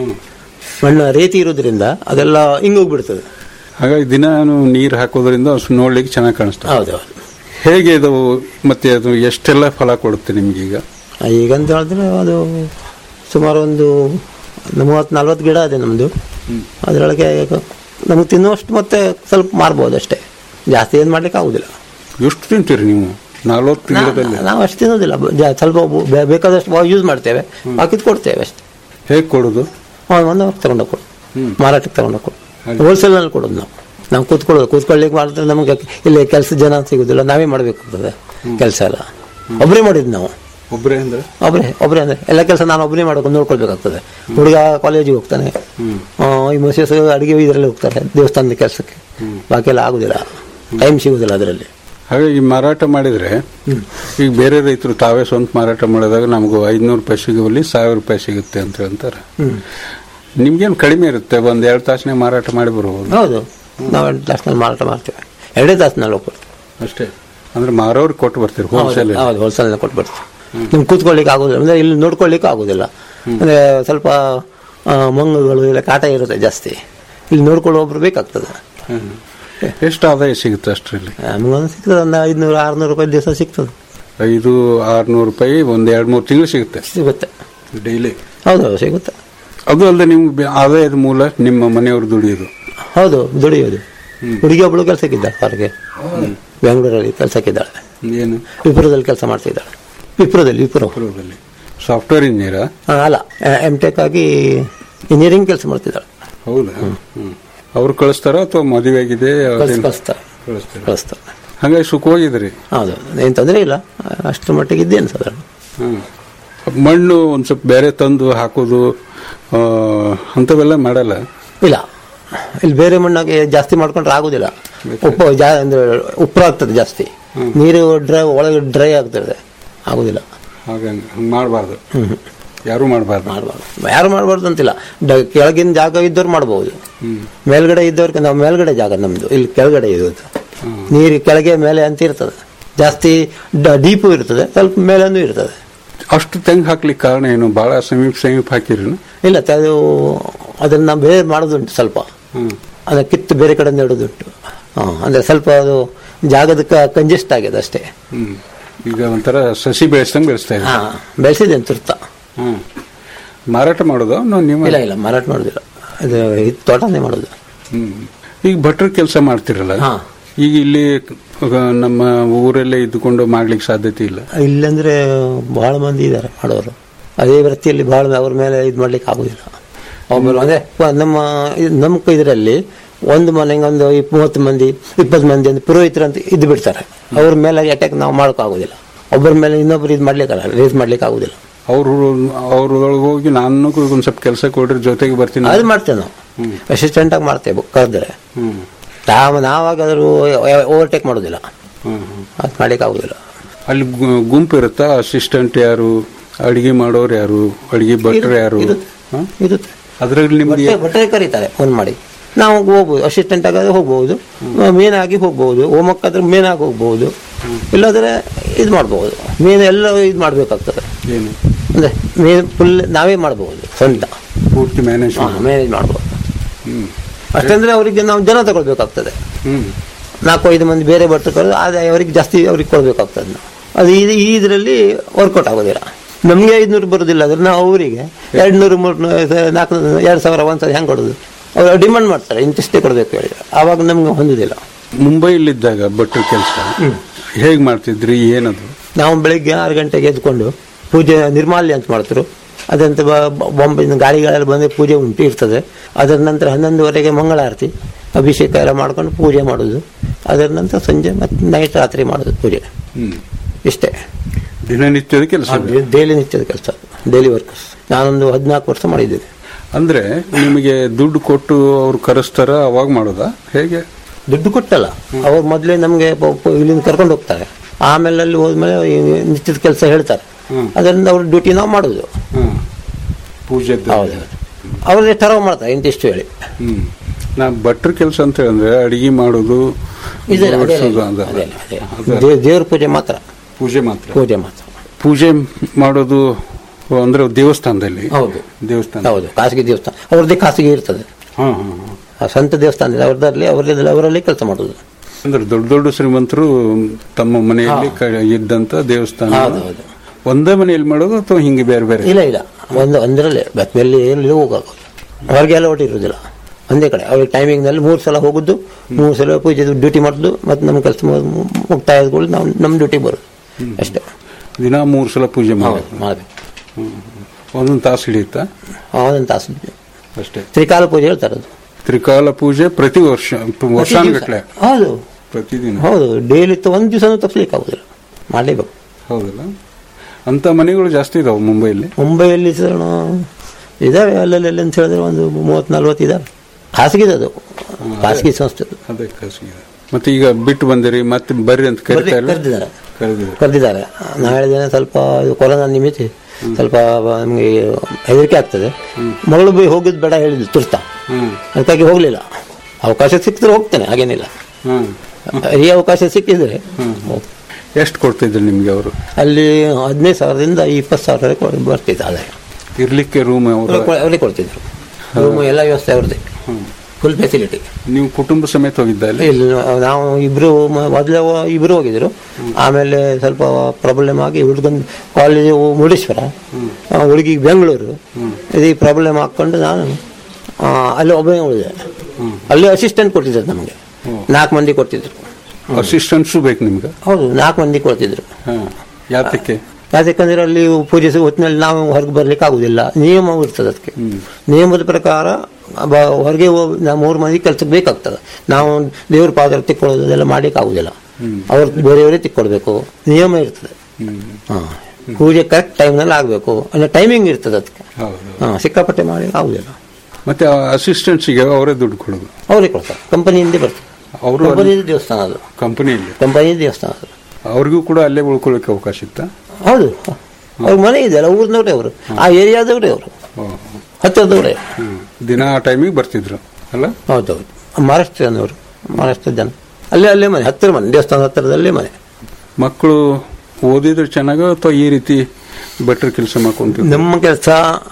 Speaker 9: ಮಣ್ಣು ರೇತಿ ಇರೋದ್ರಿಂದ ಅದೆಲ್ಲ ಹಿಂಗೋಗ್ಬಿಡ್ತದೆ
Speaker 8: ಹಾಗಾಗಿ ದಿನ ನೀರು ಹಾಕೋದ್ರಿಂದ ಅಷ್ಟು ನೋಡ್ಲಿಕ್ಕೆ ಚೆನ್ನಾಗಿ ಕಾಣಿಸ್ತದೆ
Speaker 9: ಹೌದೌದು
Speaker 8: ಹೇಗೆ ಇದು ಮತ್ತೆ ಅದು ಎಷ್ಟೆಲ್ಲ ಫಲ ಕೊಡುತ್ತೆ ನಿಮ್ಗೀಗ
Speaker 9: ಈಗಂತ ಹೇಳಿದ್ರೆ ಅದು ಸುಮಾರು ಒಂದು ಮೂವತ್ತು ನಲ್ವತ್ತು ಗಿಡ ಇದೆ ನಮ್ಮದು ಅದರೊಳಗೆ ನಮಗೆ ತಿನ್ನುವಷ್ಟು ಮತ್ತೆ ಸ್ವಲ್ಪ ಮಾರ್ಬೋದು ಅಷ್ಟೇ ಜಾಸ್ತಿ ಏನು ಮಾಡ್ಲಿಕ್ಕೆ ಆಗುದಿಲ್ಲ
Speaker 8: ಎಷ್ಟು ತಿಂತೀರಿ ನೀವು ನಲ್ವತ್ತು ಗಿಡದಲ್ಲಿ
Speaker 9: ನಾ- ನಾವು ಅಷ್ಟು ತಿನ್ನೋದಿಲ್ಲ ಬ- ಜಾ- ಸ್ವಲ್ಪ ಬೆ- ಬೇಕಾದಷ್ಟು ಯೂಸ್ ಮಾಡ್ತೇವೆ ಬಾಕಿದ್ ಕೊಡ್ತೇವೆ ಅಷ್ಟೇ
Speaker 8: ಹೇಗೆ ಕೊಡೋದು
Speaker 9: ಒಂದು ಅವ್ರಿಗೆ ತಗೊಂಡೋಗಿ ಕೊಡು ಮಾರಾಟಕ್ಕೆ ತಗೊಂಡೋಗಿ ಕೊಡು ಹೋಲ್ಸೇಲ್ನಲ್ಲಿ ಕೊಡೋದು ನಾವು ನಾವು ಕೂತ್ಕೊಳ್ಳೋದು ಕೂತ್ಕೊಳ್ಳಿಕ್ಕೆ ಮಾಡಿದ್ರೆ ನಮಗೆ ಇಲ್ಲಿ ಕೆಲಸ ಜನ ಸಿಗುದಿಲ್ಲ ನಾವೇ ಮಾಡಬೇಕಾಗ್ತದೆ ಕೆಲಸ ಎಲ್ಲ ಒಬ್ಬರೇ ಮಾಡಿದ್ದು ನಾವು
Speaker 8: ಒಬ್ಬರೇ ಅಂದ್ರೆ
Speaker 9: ಒಬ್ಬರೇ ಒಬ್ಬರೇ ಅಂದ್ರೆ ಎಲ್ಲ ಕೆಲಸ ನಾನು ಒಬ್ಬನೇ ಮಾಡೋಕೆ ನೋಡ್ಕೊಳ್ಬೇಕಾಗ್ತದೆ ಹುಡುಗ ಕಾಲೇಜಿಗೆ ಹೋಗ್ತಾನೆ ಆ, ಈ ಮಿಸಸ್ ಅಡಿಗೆ ಇದರಲ್ಲಿ ಹೋಗ್ತಾರೆ ದೇವಸ್ಥಾನದ ಕೆಲಸಕ್ಕೆ ಬಾಕಿ ಎಲ್ಲ ಆಗುದಿಲ್ಲ ಟೈಮ್ ಸಿಗುದಿಲ್ಲ ಅದರಲ್ಲಿ
Speaker 8: ಹಾಗಾಗಿ ಮಾರಾಟ ಮಾಡಿದ್ರೆ ಈಗ ಬೇರೆ ರೈತರು ತಾವೇ ಸ್ವಂತ ಮಾರಾಟ ಮಾಡಿದಾಗ ನಮಗೂ ಐದ್ನೂರು ರೂಪಾಯಿ ಸಿಗುವಲ್ಲಿ ಸಾವಿರ ರೂಪಾಯಿ ಸಿಗುತ್ತೆ ಅಂತ ಹೇಳ್ತಾರೆ ನಿಮ್ಗೇನು ಕಡಿಮೆ ಇರುತ್ತೆ ಒಂದ್ ಎರಡು ತಾಸನೇ ಮಾರಾಟ ಮಾಡಿ ಬರ್ಬೋದು
Speaker 9: ಹೌದು ನಾವು ಎರಡು ತಾಸಿನಲ್ಲಿ ಮಾರಾಟ ಮಾಡ್ತೇವೆ ಎರಡೇ ತಾಸಿನಲ್ಲಿ ಹೋಗ್ಬಿಡ್ತೀವಿ
Speaker 8: ಅಷ್ಟೇ ಅಂದ್ರೆ ಮಾರೋರ್ಗೆ ಕೊಟ್ಟು ಬರ್ತೀರಿ ಹೋಲ್ಸೇಲ್
Speaker 9: ಹೌದು ಹೋಲ್ಸೇಲ್ ಕೊಟ್ಬಿಡ್ತೀವಿ ನಿಮ್ಗೆ ಕೂತ್ಕೊಳ್ಳಿಕ್ಕೆ ಆಗೋದಿಲ್ಲ ಅಂದ್ರೆ ಇಲ್ಲಿ ನೋಡ್ಕೊಳ್ಳಿಕ್ಕೆ ಆಗೋದಿಲ್ಲ ಅಂದ್ರೆ ಸ್ವಲ್ಪ ಆ, ಮಂಗಗಳು ಇಲ್ಲ ಕಾಟ ಇರುತ್ತೆ ಜಾಸ್ತಿ ಇಲ್ಲಿ ನೋಡ್ಕೊಳ್ಳೋ ಒಬ್ರು ಬೇಕಾಗ್ತದೆ
Speaker 8: ಎಷ್ಟು ಆದಾಯ ಸಿಗುತ್ತೆ ಅಷ್ಟರಲ್ಲಿ
Speaker 9: ನಮಗೊಂದು ಸಿಗ್ತದೆ ಒಂದು ಐದ್ನೂರು ಆರ್ನೂರು ರೂಪಾಯಿ ದಿವಸ ಸಿಗ್ತದೆ
Speaker 8: ಐದು ಆರ್ನೂರು ರೂಪಾಯಿ ಒಂದ್ ಎರಡ್ ಮೂರು ತಿಂಗಳು ಸಿಗುತ್ತೆ
Speaker 9: ಸಿಗುತ್ತೆ
Speaker 8: ಡೈಲಿ
Speaker 9: ಹೌದು ಸಿಗುತ್ತೆ
Speaker 8: ಅದು ಅಲ್ಲದೆ ನಿಮ್ಗೆ ಆದಾಯದ ಮೂಲ ನಿಮ್ಮ ಮನೆಯವರು ದುಡಿಯೋದು
Speaker 9: ಹೌದು ದುಡಿಯೋದು ಹುಡುಗಿ ಒಬ್ಳು ಕೆಲಸಕ್ಕಿದ್ದಾಳೆ ಹೊರಗೆ ಬೆಂಗಳೂರಲ್ಲಿ ಕೆಲಸಕ್ಕಿದ್ದಾಳೆ
Speaker 8: ಏನು
Speaker 9: ವಿಪ್ರದಲ್ಲಿ ಕೆಲಸ ಮಾಡ್ತಿದ್ದಾಳೆ ವಿಪ್ರದಲ್ಲಿ ವಿಪ್ರ
Speaker 8: ವಿಪ್ರದಲ್ಲಿ ಸಾಫ್ಟ್ವೇರ್ ಇಂಜಿನಿಯರಾ
Speaker 9: ಆ, ಅಲ್ಲ ಎಮ್ ಟೆಕ್ ಆಗಿ ಇಂಜಿನಿಯರಿಂಗ್ ಕೆಲಸ ಮಾಡ್ತಿದ್ದಾಳೆ
Speaker 8: ಹೌದಾ ಹ್ಮ್. ಅವ್ರು ಕಳಿಸ್ತಾರ ಅಥವಾ ಮದುವೆ ಆಗಿದೆ
Speaker 9: ಕಳ್ಸ್- ಕಳಿಸ್ತಾರೆ
Speaker 8: ಕಳಿಸ್ತಾರೆ
Speaker 9: ಕಳಿಸ್ತಾರೆ
Speaker 8: ಹಂಗಾಗಿ ಸುಖವಾಗಿದ್ರಿ
Speaker 9: ಹೌದು ಏನ್ ತೊಂದರೆ ಇಲ್ಲ ಅಷ್ಟರ ಮಟ್ಟಿಗೆ ಇದ್ದೇನೆ ಸಾಧಾರಣ
Speaker 8: ಹ್ಮ್ ಮಣ್ಣು ಒಂದ್ ಸ್ವಲ್ಪ ಬೇರೆ ತಂದು ಹಾಕೋದು ಆ, ಅಂಥವೆಲ್ಲ ಮಾಡಲ್ಲ
Speaker 9: ಇಲ್ಲ ಇಲ್ಲಿ ಬೇರೆ ಮಣ್ಣಾಗೆ ಜಾಸ್ತಿ ಮಾಡ್ಕೊಂಡ್ರೆ ಆಗುದಿಲ್ಲ ಉಪ್ಪು ಜಾ ಅಂದ್ರೆ ಉಪ್ಪು ಆಗ್ತದೆ ಜಾಸ್ತಿ ನೀರು ಡ್ರೈ ಒಳಗೆ ಡ್ರೈ ಆಗ್ತದೆ ಆಗುದಿಲ್ಲ
Speaker 8: ಹಾಗಂಗ ಹಂಗ್ ಮಾಡಬಾರ್ದು ಯಾರು ಮಾಡಬಾರ್ದು
Speaker 9: ಮಾಡಬಾರ್ದು ಯಾರು ಮಾಡಬಾರ್ದು ಅಂತಿಲ್ಲ ಡ- ಕೆಳಗಿನ ಜಾಗ ಇದ್ದವ್ರು ಮಾಡಬಹುದು ಮೇಲ್ಗಡೆ ಇದ್ದವ್ರಿಗೆ ನಾವು ಮೇಲ್ಗಡೆ ಜಾಗ ನಮ್ದು ಇಲ್ಲಿ ಕೆಳಗಡೆ ಇರೋದು ನೀರು ಕೆಳಗೆ ಮೇಲೆ ಅಂತ ಇರ್ತದೆ ಜಾಸ್ತಿ ಡೀಪು ಇರ್ತದೆ ಸ್ವಲ್ಪ ಮೇಲೂ ಇರ್ತದೆ
Speaker 8: ಅಷ್ಟು ತೆಂಗು ಹಾಕ್ಲಿಕ್ಕೆ ಕಾರಣ ಏನು ಬಹಳ ಸಮೀಪ ಸಮೀಪ ಹಾಕಿರಿ
Speaker 9: ಇಲ್ಲ ತ- ಅದು ಅದನ್ನ ಬೇರೆ ಮಾಡೋದುಂಟು ಸ್ವಲ್ಪ ಅದನ್ನ ಕಿತ್ತು ಬೇರೆ ಕಡೆ ನೆಡೋದುಂಟು ಹಾ, ಅಂದ್ರೆ ಸ್ವಲ್ಪ ಅದು ಜಾಗದ ಕಂಜೆಸ್ಟ್ ಆಗಿದೆ ಅಷ್ಟೇ
Speaker 8: ಹ್ಮ್ ಈಗ ಒಂಥರ ಸಸಿ ಬೆಳೆಸ್ದಂಗೆ ಬೆಳೆಸ್ತಾ
Speaker 9: ಹಾ
Speaker 8: ಇದ್ದಾರೆ
Speaker 9: ಬೆಳೆಸಿದ್ದೇನೆ ತುರ್ತ
Speaker 8: ಹ್ಮ್ ಮಾರಾಟ ಮಾಡೋದು ನಾವು ನಿಮ್ಮ
Speaker 9: ಇಲ್ಲ ಇಲ್ಲ ಮಾರಾಟ ಮಾಡೋದಿಲ್ಲ ಅದು ಈ ತೋಟನೇ ಮಾಡೋದು
Speaker 8: ಹ್ಮ್ ಈಗ ಭಟ್ರ ಕೆಲಸ ಮಾಡ್ತಿರಲ್ಲ
Speaker 9: ಹಾ.
Speaker 8: ಈಗ ಇಲ್ಲಿ ಅಹ್, ನಮ್ಮ ಊರಲ್ಲೇ ಇದ್ದುಕೊಂಡು ಮಾಡ್ಲಿಕ್ಕೆ ಸಾಧ್ಯತೆ ಇಲ್ಲ
Speaker 9: ಇಲ್ಲಂದ್ರೆ ಬಹಳ ಮಂದಿ ಇದ್ದಾರೆ ಮಾಡೋರು ಅದೇ ವೃತ್ತಿಯಲ್ಲಿ ಬಹಳ ಅವ್ರ ಮೇಲೆ ಇದು ಮಾಡ್ಲಿಕ್ಕೆ ಆಗುದಿಲ್ಲ ಒಬ್ಬರು ಅಂದ್ರೆ ಪ- ನಮ್ಮ ಇದ್- ನಮ್ಮ ಇದರಲ್ಲಿ ಒಂದು ಮನೆಗೆ ಒಂದು ಇಪ್- ಮೂವತ್ತು ಮಂದಿ ಇಪ್ಪತ್ತು ಮಂದಿ ಒಂದು ಪುರೋಹಿತರು ಅಂತ ಇದ್ದು ಬಿಡ್ತಾರೆ ಅವ್ರ ಮೇಲೆ ಅಟ್ಯಾಕ್ ನಾವು ಮಾಡೋಕೆ ಆಗುದಿಲ್ಲ ಒಬ್ಬರ ಮೇಲೆ ಇನ್ನೊಬ್ರು ಇದು ಮಾಡ್ಲಿಕ್ಕೆ ರೇಸ್ ಮಾಡ್ಲಿಕ್ಕೆ ಆಗುದಿಲ್ಲ
Speaker 8: ಅವ್ರು ಅವ್ರೊಳಗೆ ಹೋಗಿ ನಾನು ಒಂದ್ ಸ್ವಲ್ಪ ಕೆಲಸ ಕೊಡ್ರಿ ಜೊತೆಗೆ ಬರ್ತೀನಿ
Speaker 9: ಅದು ಮಾಡ್ತೇವೆ ನಾವು ಅಸಿಸ್ಟೆಂಟ್ ಆಗಿ ಮಾಡ್ತೇವೆ ಕರೆದ್ರೆ
Speaker 8: ಹ್ಮ್
Speaker 9: ನಾವು ನಾವಾಗಾದ್ರೂ ಓವರ್ಟೇಕ್ ಮಾಡೋದಿಲ್ಲ
Speaker 8: ಹ್ಮ್ ಹ್ಮ್.
Speaker 9: ಅದು ಮಾಡ್ಲಿಕ್ಕೆ ಆಗುದಿಲ್ಲ
Speaker 8: ಅಲ್ಲಿ ಗು- ಗುಂಪು ಇರುತ್ತಾ ಅಸಿಸ್ಟೆಂಟ್ ಯಾರು ಅಡಿಗೆ ಮಾಡೋರು ಯಾರು ಅಡಿಗೆ ಭಟ್ರು ಯಾರು ಹ?
Speaker 9: ಇರುತ್ತೆ
Speaker 8: ಅದ್ರಲ್ಲಿ ನಿಮ್ಗೆ
Speaker 9: ಬಟ್ಟೆ ಬಟ್ಟೆ ಕರೀತಾರೆ ಫೋನ್ ಮಾಡಿ ನಾವು ಹೋಗ್ಬೋದು ಅಸಿಸ್ಟೆಂಟ್ ಆಗಾದ್ರೆ ಹೋಗ್ಬೋದು ಮೇನ್ ಆಗಿ ಹೋಗ್ಬೋದು ಹೋಮಕ್ಕಾದ್ರೆ ಮೇನ್ ಆಗಿ ಹೋಗ್ಬೋದು ಇಲ್ಲಾದ್ರೆ ಇದು ಮಾಡ್ಬೋದು ಮೇನ್ ಎಲ್ಲ ಇದು ಮಾಡ್ಬೇಕಾಗ್ತದೆ
Speaker 8: ಏನು
Speaker 9: ಅಂದ್ರೆ ಮೇನ್ ಫುಲ್ ನಾವೇ ಮಾಡ್ಬೋದು ಸ್ವಂತ
Speaker 8: ಪೂರ್ತಿ ಮ್ಯಾನೇಜ್
Speaker 9: ಮ್ಯಾನೇಜ್ ಮಾಡ್ಬೋದು
Speaker 8: ಹ್ಮ್
Speaker 9: ಅಷ್ಟಂದ್ರೆ ಅವರಿಗೆ ನಾವು ಜನ ತಗೊಳ್ಬೇಕಾಗ್ತದೆ
Speaker 8: ಹ್ಮ್
Speaker 9: ನಾಲ್ಕು ಐದು ಮಂದಿ ಬೇರೆ ಭಟ್ರು ಕರೆದು ಆದಾಯ ಅವರಿಗೆ ಜಾಸ್ತಿ ಅವ್ರಿಗೆ ಕೊಡ್ಬೇಕಾಗ್ತದೆ ನಾವು ಅದು ಇದು ಈ ಇದರಲ್ಲಿ ವರ್ಕೌಟ್ ಆಗೋದಿಲ್ಲ ನಮಗೆ ಐದುನೂರು ಬರೋದಿಲ್ಲ ಅಂದ್ರೆ ನಾವು ಅವರಿಗೆ ಎರಡು ನೂರು ಮೂರು ನಾಲ್ಕು ಎರಡು ಸಾವಿರ ಒಂದು ಸಾವಿರ ಹೆಂಗೆ ಕೊಡೋದು ಅವರು ಡಿಮಾಂಡ್ ಮಾಡ್ತಾರೆ ಇಂತಿಷ್ಟೇ ಕೊಡಬೇಕು ಹೇಳಿ ಆವಾಗ ನಮ್ಗೆ ಹೊಂದುದಿಲ್ಲ
Speaker 8: ಮುಂಬೈಲಿದ್ದಾಗ ಭಟ್ರ ಕೆಲಸ ಹೇಗ್ ಮಾಡ್ತಿದ್ರಿ ಏನದು
Speaker 9: ನಾವು ಬೆಳಿಗ್ಗೆ ಆರು ಗಂಟೆಗೆ ಎದ್ಕೊಂಡು ಪೂಜೆ ನಿರ್ಮಾಲ್ಯ ಅಂತ ಮಾಡ್ತಾರೆ ಅದಂತ ಬೊಂಬೆ ಗಾಡಿಗಳೆಲ್ಲ ಬಂದು ಪೂಜೆ ಉಂಟು ಇರ್ತದೆ ಅದರ ನಂತರ ಹನ್ನೊಂದುವರೆಗೆ ಮಂಗಳಾರತಿ ಅಭಿಷೇಕ ಎಲ್ಲ ಮಾಡ್ಕೊಂಡು ಪೂಜೆ ಮಾಡೋದು ಅದರ ನಂತರ ಸಂಜೆ ಮತ್ತೆ ನೈಟ್ ರಾತ್ರಿ ಮಾಡೋದು ಪೂಜೆ
Speaker 8: ಹ್ಮ್
Speaker 9: ಇಷ್ಟೇ
Speaker 8: ದಿನನಿತ್ಯದ ಕೆಲಸ
Speaker 9: ಡೈಲಿ ನಿತ್ಯದ ಕೆಲಸ ಡೈಲಿ ವರ್ಕರ್ಸ್ ನಾನೊಂದು ಹದಿನಾಲ್ಕು ವರ್ಷ ಮಾಡಿದ್ದೇನೆ
Speaker 8: ಅಂದ್ರೆ ನಿಮಗೆ ದುಡ್ಡು ಕೊಟ್ಟು ಅವ್ರು ಕರೆಸ್ತಾರ ಅವಾಗ ಮಾಡೋದಾ ಹೇಗೆ
Speaker 9: ದುಡ್ಡು ಕೊಟ್ಟಲ್ಲ ಅವ್ರು ಮೊದಲೇ ನಮಗೆ ಇಲ್ಲಿಂದ ಕರ್ಕೊಂಡು ಹೋಗ್ತಾರೆ ಆಮೇಲೆ ಅಲ್ಲಿ ಹೋದ್ಮೇಲೆ ಈ ನಿತ್ಯದ ಕೆಲಸ ಹೇಳ್ತಾರೆ ಅದರಿಂದ ಅವ್ರ ಡ್ಯೂಟಿ ನಾವು ಮಾಡೋದು
Speaker 8: ಹ್ಮ್ ಪೂಜೆ
Speaker 9: ಹೌದು ಅವ್ರದ್ದೇ ಟರ್ವ್ ಮಾಡ್ತಾರೆ ಇಂತಿಷ್ಟು ಹೇಳಿ
Speaker 8: ಹ್ಮ್ ನಾ ಭಟ್ರ ಕೆಲಸ ಅಂತ ಹೇಳಿದ್ರೆ ಅಡಿಗೆ ಮಾಡೋದು
Speaker 9: ಇದೆಲ್ಲ ಅದೇ
Speaker 8: ಬಡಿಸೋದು ಅದ.
Speaker 9: ಅದೇ ಅದೇ.
Speaker 8: ಅದ.
Speaker 9: ದೇ- ದೇವ್ರ ಪೂಜೆ ಮಾತ್ರ
Speaker 8: ಪೂಜೆ ಮಾತ್ರ
Speaker 9: ಪೂಜೆ ಮಾತ್ರ
Speaker 8: ಪೂಜೆ ಮಾಡೋದು ಅಂದ್ರೆ ದೇವಸ್ಥಾನದಲ್ಲಿ
Speaker 9: ಹೌದು
Speaker 8: ದೇವಸ್ಥಾನ
Speaker 9: ಹೌದು ಖಾಸಗಿ ದೇವಸ್ಥಾನ ಅವ್ರದ್ದೇ ಖಾಸಗಿ ಇರ್ತದೆ
Speaker 8: ಹಾ ಹಾ ಹಾ.
Speaker 9: ಆ ಸ್ವಂತ ದೇವಸ್ಥಾನದಲ್ಲಿ ಅವ್ರದ್ರಲ್ಲಿ ಅವರಲ್ಲಿ ಅವರಲ್ಲಿ ಕೆಲಸ ಮಾಡೋದು
Speaker 8: ಅಂದ್ರೆ ದೊಡ್ಡ ದೊಡ್ಡ ಶ್ರೀಮಂತರು ತಮ್ಮ ಮನೆಯಲ್ಲಿ ಕ- ಇದ್ದಂತ ದೇವಸ್ಥಾನ
Speaker 9: ಹೌದು, ಹೌದು.
Speaker 8: ಒಂದೇ ಮನೆಯಲ್ಲಿ ಮಾಡೋದು ಅಥವಾ ಹಿಂಗೆ ಬೇರೆ ಬೇರೆ
Speaker 9: ಇಲ್ಲ ಇಲ್ಲ ಒಂದು ಒಂದರಲ್ಲೇ ಬೆಲ್ಲಿ ಎಲ್ಲಿ ಹೋಗೋದು ಹೊರಗೆಲ್ಲ ಒಟ್ಟಿರುವುದಿಲ್ಲ ಒಂದೇ ಕಡೆ ಅವ್ರಿಗೆ ಟೈಮಿಂಗ್ನಲ್ಲಿ ಮೂರು ಸಲ ಹೋಗುದು ಮೂರು ಸಲ ಪೂಜೆ ಡ್ಯೂಟಿ ಮಾಡೋದು ಮತ್ತು ನಮ್ಮ ಕೆಲಸ ಮುಕ್ತಾಯ ಆದ್ಕೊಳ್ಳಿ ನಾವು ನಮ್ಮ ಡ್ಯೂಟಿ ಬರೋದು ಅಷ್ಟೇ
Speaker 8: ದಿನ ಮೂರು ಸಲ ಪೂಜೆ ಮಾಡೋದು
Speaker 9: ಹೌದು ಮಾಡಬೇಕು
Speaker 8: ಒಂದೊಂದು ತಾಸು ಹಿಡಿಯುತ್ತಾ
Speaker 9: ಒಂದೊಂದು ತಾಸು
Speaker 8: ಅಷ್ಟೇ
Speaker 9: ತ್ರಿಕಾಲ ಪೂಜೆ ಹೇಳ್ತಾರೆ ಅದು
Speaker 8: ತ್ರಿಕಾಲ ಪೂಜೆ ಪ್ರತಿ ವರ್ಷ ವರ್ಷಾನುಗಟ್ಲೆ
Speaker 9: ಹೌದು
Speaker 8: ಪ್ರತಿದಿನ
Speaker 9: ಹೌದು ಡೈಲಿ ಒಂದು ದಿವಸ ತಪ್ಪಿಸ್ಲಿಕ್ಕೆ ಆಗುದಿಲ್ಲ ಮಾಡಲೇಬೇಕು
Speaker 8: ಹೌದಲ್ಲ ಅಂತ ಮನೆಗಳು ಜಾಸ್ತಿ ಇದಾವೆ ಮುಂಬೈಲಿ
Speaker 9: ಮುಂಬೈಯಲ್ಲಿ ಸರ್ ಇದಾವೆ ಅಲ್ಲಲ್ಲಿ ಅಂತ ಹೇಳಿದ್ರೆ ಒಂದು ಮೂವತ್ತು ನಲ್ವತ್ತು ಇದಾವೆ ಖಾಸಗಿದು ಅದು ಖಾಸಗಿ ಸಂಸ್ಥೆ ಅದು.
Speaker 8: ಅದೇ ಖಾಸಗಿ ಮತ್ತೆ ಈಗ ಬಿಟ್ಟು ಬಂದಿರಿ ಮತ್ತೆ ಬರ್ರಿ ಅಂತ ಕರಿತಾ ಇಲ್ಲ
Speaker 9: ಕರೆದಿದ್ದಾರೆ
Speaker 8: ಕರೆದಿದ್ದಾರೆ
Speaker 9: ಕರೆದಿದ್ದಾರೆ ನಾಳೆ ದಿನ ಸ್ವಲ್ಪ ಇದು ಕೊರೋನಾ ನಿಮಿತ್ತ ಸ್ವಲ್ಪ ನಮಗೆ ಹೆದರಿಕೆ ಆಗ್ತದೆ ಮಗಳು ಬಿ ಹೋಗಿದ್ ಬೇಡ ಹೇಳಿದ್ಲು ತುರ್ತ
Speaker 8: ಹ್ಮ್
Speaker 9: ಅದಕ್ಕಾಗಿ ಹೋಗ್ಲಿಲ್ಲ ಅವಕಾಶ ಸಿಕ್ಕಿದ್ರೆ ಹೋಗ್ತೇನೆ ಹಾಗೇನಿಲ್ಲ
Speaker 8: ಹ್ಮ್
Speaker 9: ಈ ಅವಕಾಶ ಸಿಕ್ಕಿದ್ರೆ ಹೋಗ್ತೇನೆ.
Speaker 8: ಎಷ್ಟು ಕೊಡ್ತಿದ್ರು ನಿಮ್ಗೆ ಅವರು
Speaker 9: ಅಲ್ಲಿ ಹದಿನೈದು ಸಾವಿರದಿಂದ ಇಪ್ಪತ್ತು ಸಾವಿರವರೆಗೆ ಬರ್ತಿತ್ತು ಆದಾಯ
Speaker 8: ಇರ್ಲಿಕ್ಕೆ ರೂಮ್ ಅವರು
Speaker 9: ಅವರೇ ಕೊಡ್ತಿದ್ರು ರೂಮು ಎಲ್ಲ ವ್ಯವಸ್ಥೆ ಅವ್ರದ್ದೇ ಫುಲ್ ಫೆಸಿಲಿಟಿ
Speaker 8: ನೀವು ಕುಟುಂಬ ಸಮೇತ ಹೋಗಿದ್ದ ಅಲ್ಲಿ
Speaker 9: ಇಲ್ಲಿ ನಾವು ಇಬ್ರು ಮ- ಮೊದಲೇ ಒ- ಇಬ್ರು ಹೋಗಿದ್ರು ಆಮೇಲೆ ಸ್ವಲ್ಪ ಪ್ರಾಬ್ಲಮ್ ಆಗಿ ಹುಡುಗನ್ ಕಾಲೇಜ್ ಮುರುಡೇಶ್ವರ ಆ, ಹುಡುಗಿಗೆ ಬೆಂಗಳೂರು ಇದು ಪ್ರಾಬ್ಲಮ್ ಹಾಕೊಂಡು ನಾನು ಆ, ಅಲ್ಲಿ ಒಬ್ಬನೇ ಉಳಿದೆ ಅಲ್ಲಿ ಅಸಿಸ್ಟೆಂಟ್ ಕೊಡ್ತಿದ್ರು ನಮಗೆ ನಾಲ್ಕು ಮಂದಿ ಕೊಡ್ತಿದ್ರು
Speaker 8: ಅಸಿಸ್ಟೆಂಟ್ಸು ಬೇಕು ನಿಮ್ಗೆ
Speaker 9: ಹೌದು ನಾಲ್ಕು ಮಂದಿ ಕೊಡ್ತಿದ್ರು
Speaker 8: ಹಾ ಯಾತಕ್ಕೆ
Speaker 9: ಯಾಕಂದ್ರೆ ಅಲ್ಲಿ ಪೂಜೆ ಹೊತ್ತಿನಲ್ಲಿ ನಾವು ಹೊರಗೆ ಬರ್ಲಿಕ್ಕೆ ಆಗುದಿಲ್ಲ ನಿಯಮ ಇರ್ತದೆ ಅದಕ್ಕೆ ನಿಯಮದ ಪ್ರಕಾರ ಬ- ಹೊರಗೆ ಹೋಗಿ ನಾವು ಮೂರು ಮಂದಿ ಕೆಲ್ಸಕ್ಕೆ ಬೇಕಾಗ್ತದೆ ನಾವು ದೇವ್ರ ಪಾದ ತಿಕ್ಕೊಳ್ಳೋದು ಅದೆಲ್ಲ ಮಾಡ್ಲಿಕ್ಕೆ ಆಗುದಿಲ್ಲ ಅವ್ರು ಬೇರೆಯವರೇ ತಿಕ್ಕೊಡ್ಬೇಕು ನಿಯಮ ಇರ್ತದೆ ಹಾ ಪೂಜೆ ಕರೆಕ್ಟ್ ಟೈಮ್ನಲ್ಲಿ ಆಗಬೇಕು ಅಂದ್ರೆ ಟೈಮಿಂಗ್ ಇರ್ತದೆ ಅದಕ್ಕೆ
Speaker 8: ಹೌದು
Speaker 9: ಹಾ ಸಿಕ್ಕಾಪಟ್ಟೆ ಮಾಡಿ ಆಗುದಿಲ್ಲ
Speaker 8: ಮತ್ತೆ ಅಸಿಸ್ಟೆಂಟ್ಸ್ಗೆ ಅವರೇ ದುಡ್ಡು ಕೊಡೋದು
Speaker 9: ಅವರೇ ಕೊಡ್ತಾರೆ ಕಂಪನಿಯಿಂದ ಬರ್ತದೆ
Speaker 8: ಅವರು
Speaker 9: ಕಂಪನಿ ದೇವಸ್ಥಾನ ಅದು
Speaker 8: ಕಂಪನಿಯಲ್ಲಿ
Speaker 9: ಕಂಪನಿ ದೇವಸ್ಥಾನ ಅದು
Speaker 8: ಅವ್ರಿಗೂ ಕೂಡ ಅಲ್ಲೇ ಉಳ್ಕೊಳ್ಳೋಕೆ ಅವಕಾಶ ಇತ್ತಾ
Speaker 9: ಹೌದು ಅವ್ರ ಮನೆ ಇದೆಯಲ್ಲ ಊರಿನವ್ರೆ ಅವರು ಆ ಏರಿಯಾದವ್ರೆ ಅವರು ಹತ್ತಿರದವ್ರೆ
Speaker 8: ಹ್ಮ್. ದಿನ ಆ ಟೈಮಿಗೆ ಬರ್ತಿದ್ರು ಅಲ್ಲ
Speaker 9: ಹೌದೌದು ಮಹಾರಾಷ್ಟ್ರನವರು ಮಹಾರಾಷ್ಟ್ರ ಜನ ಅಲ್ಲೇ ಅಲ್ಲೇ ಮನೆ ಹತ್ತಿರ ಮನೆ ದೇವಸ್ಥಾನ ಹತ್ತಿರದಲ್ಲೇ ಮನೆ
Speaker 8: ಮಕ್ಕಳು ಓದಿದ್ರೆ ಚೆನ್ನಾಗ ಅಥವಾ ಈ ರೀತಿ ಭಟ್ರ ಕೆಲಸ ಮಾಡ್ಕೊಂಡು
Speaker 9: ನಮ್ಮ ಕೆಲಸ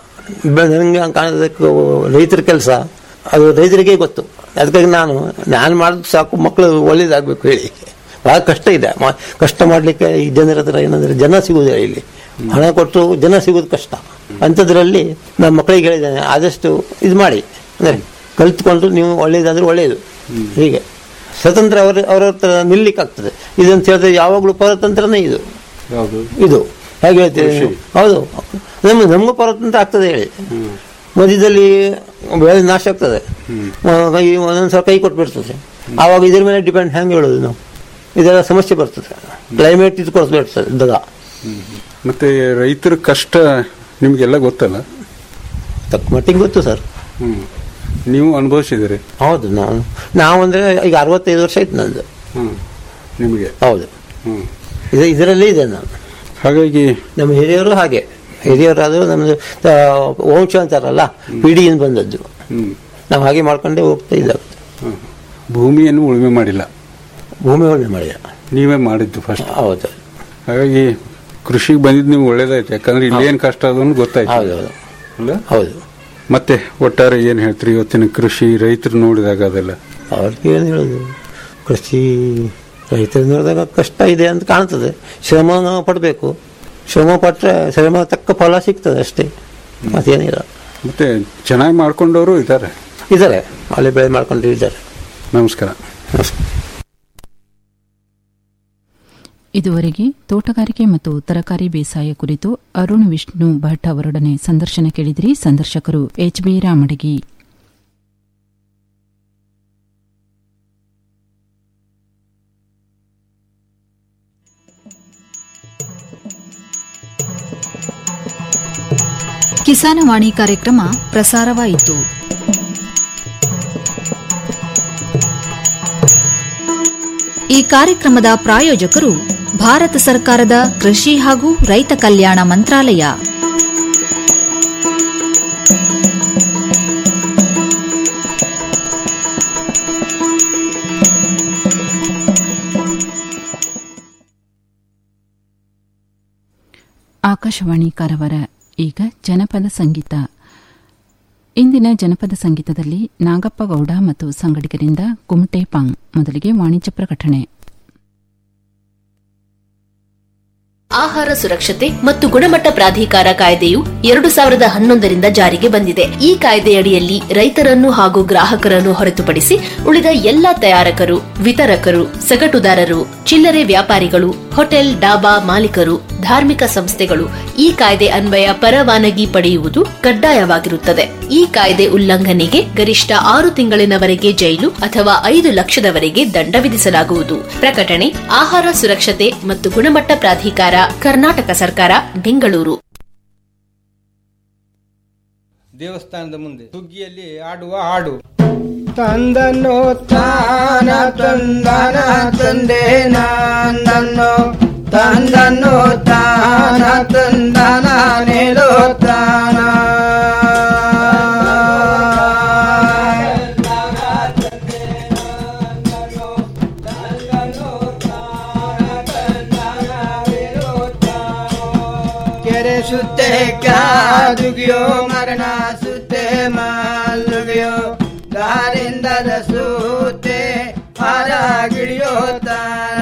Speaker 9: ನನಗೆ ಕಾಣೋದಕ್ಕೆ ರೈತರ ಕೆಲಸ ಅದು ರೈತರಿಗೆ ಗೊತ್ತು ಅದಕ್ಕಾಗಿ ನಾನು ನಾನು ಮಾಡಿದ್ ಸಾಕು ಮಕ್ಕಳು ಒಳ್ಳೇದಾಗಬೇಕು ಹೇಳಿ ಬಹಳ ಕಷ್ಟ ಇದೆ ಮ- ಕಷ್ಟ ಮಾಡಲಿಕ್ಕೆ ಈ ಜನರ ಹತ್ರ ಏನಂದ್ರೆ ಜನ ಸಿಗುವುದಿಲ್ಲ ಇಲ್ಲಿ ಹಣ ಕೊಟ್ಟು ಜನ ಸಿಗೋದು ಕಷ್ಟ ಅಂಥದ್ರಲ್ಲಿ ನಮ್ಮ ಮಕ್ಕಳಿಗೆ ಹೇಳಿದ್ದೇನೆ ಆದಷ್ಟು ಇದು ಮಾಡಿ ಅಂದರೆ ಕಲ್ತ್ಕೊಂಡು ನೀವು ಒಳ್ಳೇದಾದ್ರೆ ಒಳ್ಳೆಯದು ಹೀಗೆ ಸ್ವತಂತ್ರ ಅವರ ಅವರ ಹತ್ರ ನಿಲ್ಲಿಕ್ಕೆ ಆಗ್ತದೆ ಇದಂತ ಹೇಳಿದ್ರೆ ಯಾವಾಗಲೂ ಪರತಂತ್ರನೇ ಇದು
Speaker 8: ಯಾವುದು
Speaker 9: ಇದು ಹೇಗೆ ಹೇಳ್ತೀವಿ ನೀವು? ಹೌದು ನಮ್ಮ ನಮಗೂ ಪರತಂತ್ರ ಆಗ್ತದೆ ಹೇಳಿ ಮಧ್ಯದಲ್ಲಿ ಬೆಳೆ ನಾಶ ಆಗ್ತದೆ ಮ- ಕೈ ಒಂದೊಂದ್ಸಲ ಕೈ ಕೊಟ್ಬಿಡ್ತದೆ ಆವಾಗ ಇದ್ರ ಮೇಲೆ ಡಿಪೆಂಡ್ ಹೆಂಗೆ ಹೇಳೋದು ನಾವು ಇದೆಲ್ಲ ಸಮಸ್ಯೆ ಬರ್ತದೆ ಕ್ಲೈಮೇಟ್ ಇದು ಕೊಡ್ಬಿಡ್ತದೆ ದಗ
Speaker 8: ಮತ್ತೆ ರೈತರ ಕಷ್ಟ ನಿಮ್ಗೆಲ್ಲ ಗೊತ್ತಲ್ಲ
Speaker 9: ತಕ್ಕ ಮಟ್ಟಿಗೆ ಗೊತ್ತು ಸರ್
Speaker 8: ಹ್ಮ್ ನೀವು ಅನುಭವಿಸಿದಿರಿ
Speaker 9: ಹೌದು ನಾವು ನಾವು ಅಂದ್ರೆ ಈಗ ಅರವತ್ತೈದು ವರ್ಷ ಆಯ್ತು ನಂದು
Speaker 8: ಹ್ಮ್ ನಿಮಗೆ
Speaker 9: ಹೌದು
Speaker 8: ಹ್ಮ್
Speaker 9: ಇದು ಇದರಲ್ಲೇ ಇದೆ ನಾನು
Speaker 8: ಹಾಗಾಗಿ
Speaker 9: ನಮ್ಮ ಹಿರಿಯರು ಹಾಗೆ ಹಿರಿಯರಾದರೂ ನಮ್ಮದು ಆ, ವಂಶ ಅಂತಾರಲ್ಲ ಪಿಡಿಯಿಂದ ಬಂದದ್ದು
Speaker 8: ಹ್ಮ್
Speaker 9: ನಾವು ಹಾಗೆ ಮಾಡ್ಕೊಂಡೇ ಹೋಗ್ತಾ ಇದ್ದಾವೆ
Speaker 8: ಹ್ಮ್. ಭೂಮಿಯನ್ನು ಉಳುಮೆ ಮಾಡಿಲ್ಲ
Speaker 9: ಭೂಮಿ ಒಳ್ಳೆ ಮಾಡಿದ
Speaker 8: ನೀವೇ ಮಾಡಿದ್ದು ಫಸ್ಟ್
Speaker 9: ಹೌದು
Speaker 8: ಹಾಗಾಗಿ ಕೃಷಿಗೆ ಬಂದಿದ್ದು ನೀವು ಒಳ್ಳೇದಾಯ್ತು ಯಾಕಂದ್ರೆ ಇಲ್ಲಿ ಏನ್ ಕಷ್ಟ ಅದನ್ನು ಗೊತ್ತಾಯ್ತು
Speaker 9: ಹೌದೌದು
Speaker 8: ಅಲ್ಲ
Speaker 9: ಹೌದು
Speaker 8: ಮತ್ತೆ ಒಟ್ಟಾರೆ ಏನ್ ಹೇಳ್ತೀರಿ ಇವತ್ತಿನ ಕೃಷಿ ರೈತರು ನೋಡಿದಾಗ ಅದೆಲ್ಲ
Speaker 9: ಅವ್ರಿಗೆ ಏನು ಹೇಳೋದು ಕೃಷಿ ರೈತರು ನೋಡಿದಾಗ ಕಷ್ಟ ಇದೆ ಅಂತ ಕಾಣ್ತದೆ ಶ್ರಮ ನಾವು ಪಡಬೇಕು ಶ್ರಮ ಪಟ್ಟರೆ ಶ್ರಮ ತಕ್ಕ ಫಲ ಸಿಗ್ತದೆ ಅಷ್ಟೇ ಮತ್ತೇನಿಲ್ಲ
Speaker 8: ಮತ್ತೆ ಚೆನ್ನಾಗಿ ಮಾಡ್ಕೊಂಡವರು ಇದ್ದಾರೆ
Speaker 9: ಇದ್ದಾರೆ ಅಲ್ಲಿ ಬೆಳೆ ಮಾಡ್ಕೊಂಡು ಇದ್ದಾರೆ
Speaker 8: ನಮಸ್ಕಾರ
Speaker 2: ಇದುವರೆಗೆ ತೋಟಗಾರಿಕೆ ಮತ್ತು ತರಕಾರಿ ಬೇಸಾಯ ಕುರಿತು ಅರುಣ್ ವಿಷ್ಣು ಭಟ್ ಅವರೊಡನೆ ಸಂದರ್ಶನ ಕೇಳಿದಿರಿ ಸಂದರ್ಶಕರು ಎಚ್ಬಿ ರಾಮಡಗಿ
Speaker 3: ಕಿಸಾನವಾಣಿ ಕಾರ್ಯಕ್ರಮ ಪ್ರಸಾರವಾಯಿತು ಈ ಕಾರ್ಯಕ್ರಮದ ಪ್ರಾಯೋಜಕರು ಭಾರತ ಸರ್ಕಾರದ ಕೃಷಿ ಹಾಗೂ ರೈತ ಕಲ್ಯಾಣ ಮಂತ್ರಾಲಯ
Speaker 2: ಆಕಾಶವಾಣಿ ಕಾರವಾರ ಈಗ ಜನಪದ ಸಂಗೀತ ಇಂದಿನ ಜನಪದ ಸಂಗೀತದಲ್ಲಿ ನಾಗಪ್ಪ ಗೌಡ ಮತ್ತು ಸಂಗಡಿಗರಿಂದ ಕುಮಟೆ ಪಾಂಗ್ ಮೊದಲಿಗೆ ವಾಣಿಜ್ಯ ಪ್ರಕಟಣೆ
Speaker 10: ಆಹಾರ ಸುರಕ್ಷತೆ ಮತ್ತು ಗುಣಮಟ್ಟ ಪ್ರಾಧಿಕಾರ ಕಾಯ್ದೆಯು ಎರಡು ಸಾವಿರದ ಹನ್ನೊಂದರಿಂದ ಜಾರಿಗೆ ಬಂದಿದೆ ಈ ಕಾಯ್ದೆಯಡಿಯಲ್ಲಿ ರೈತರನ್ನು ಹಾಗೂ ಗ್ರಾಹಕರನ್ನು ಹೊರತುಪಡಿಸಿ ಉಳಿದ ಎಲ್ಲಾ ತಯಾರಕರು ವಿತರಕರು ಸಗಟುದಾರರು ಚಿಲ್ಲರೆ ವ್ಯಾಪಾರಿಗಳು ಹೋಟೆಲ್ ಡಾಬಾ ಮಾಲೀಕರು ಧಾರ್ಮಿಕ ಸಂಸ್ಥೆಗಳು ಈ ಕಾಯ್ದೆ ಅನ್ವಯ ಪರವಾನಗಿ ಪಡೆಯುವುದು ಕಡ್ಡಾಯವಾಗಿರುತ್ತದೆ ಈ ಕಾಯ್ದೆ ಉಲ್ಲಂಘನೆಗೆ ಗರಿಷ್ಠ ಆರು ತಿಂಗಳಿನವರೆಗೆ ಜೈಲು ಅಥವಾ ಐದು ಲಕ್ಷದವರೆಗೆ ದಂಡ ವಿಧಿಸಲಾಗುವುದು ಪ್ರಕಟಣೆ ಆಹಾರ ಸುರಕ್ಷತೆ ಮತ್ತು ಗುಣಮಟ್ಟ ಪ್ರಾಧಿಕಾರ ಕರ್ನಾಟಕ ಸರ್ಕಾರ ಬೆಂಗಳೂರು
Speaker 11: ದೇವಸ್ಥಾನದ ಮುಂದೆ ಸುಗ್ಗಿಯಲ್ಲಿ ಆಡುವ ಹಾಡು ತಂದನ್ನು ತಾನ ತಂದನ ತಂದೆ ನಂದನ್ನು ತಂದನ್ನು ತಾನ ತಂದನ ನೇಲೋ ತಾನ ಕೆರೆ ಸುತ್ತೆ ಕಾದುಗಿಯೋ ಮರಣ ಸುತ್ತೆ ಮಾಲುಗಿಯೋ ದಾರಿಂದದ ಸೂತೆ ಹಾರ ಗಿಳಿಯೋ ತಾನ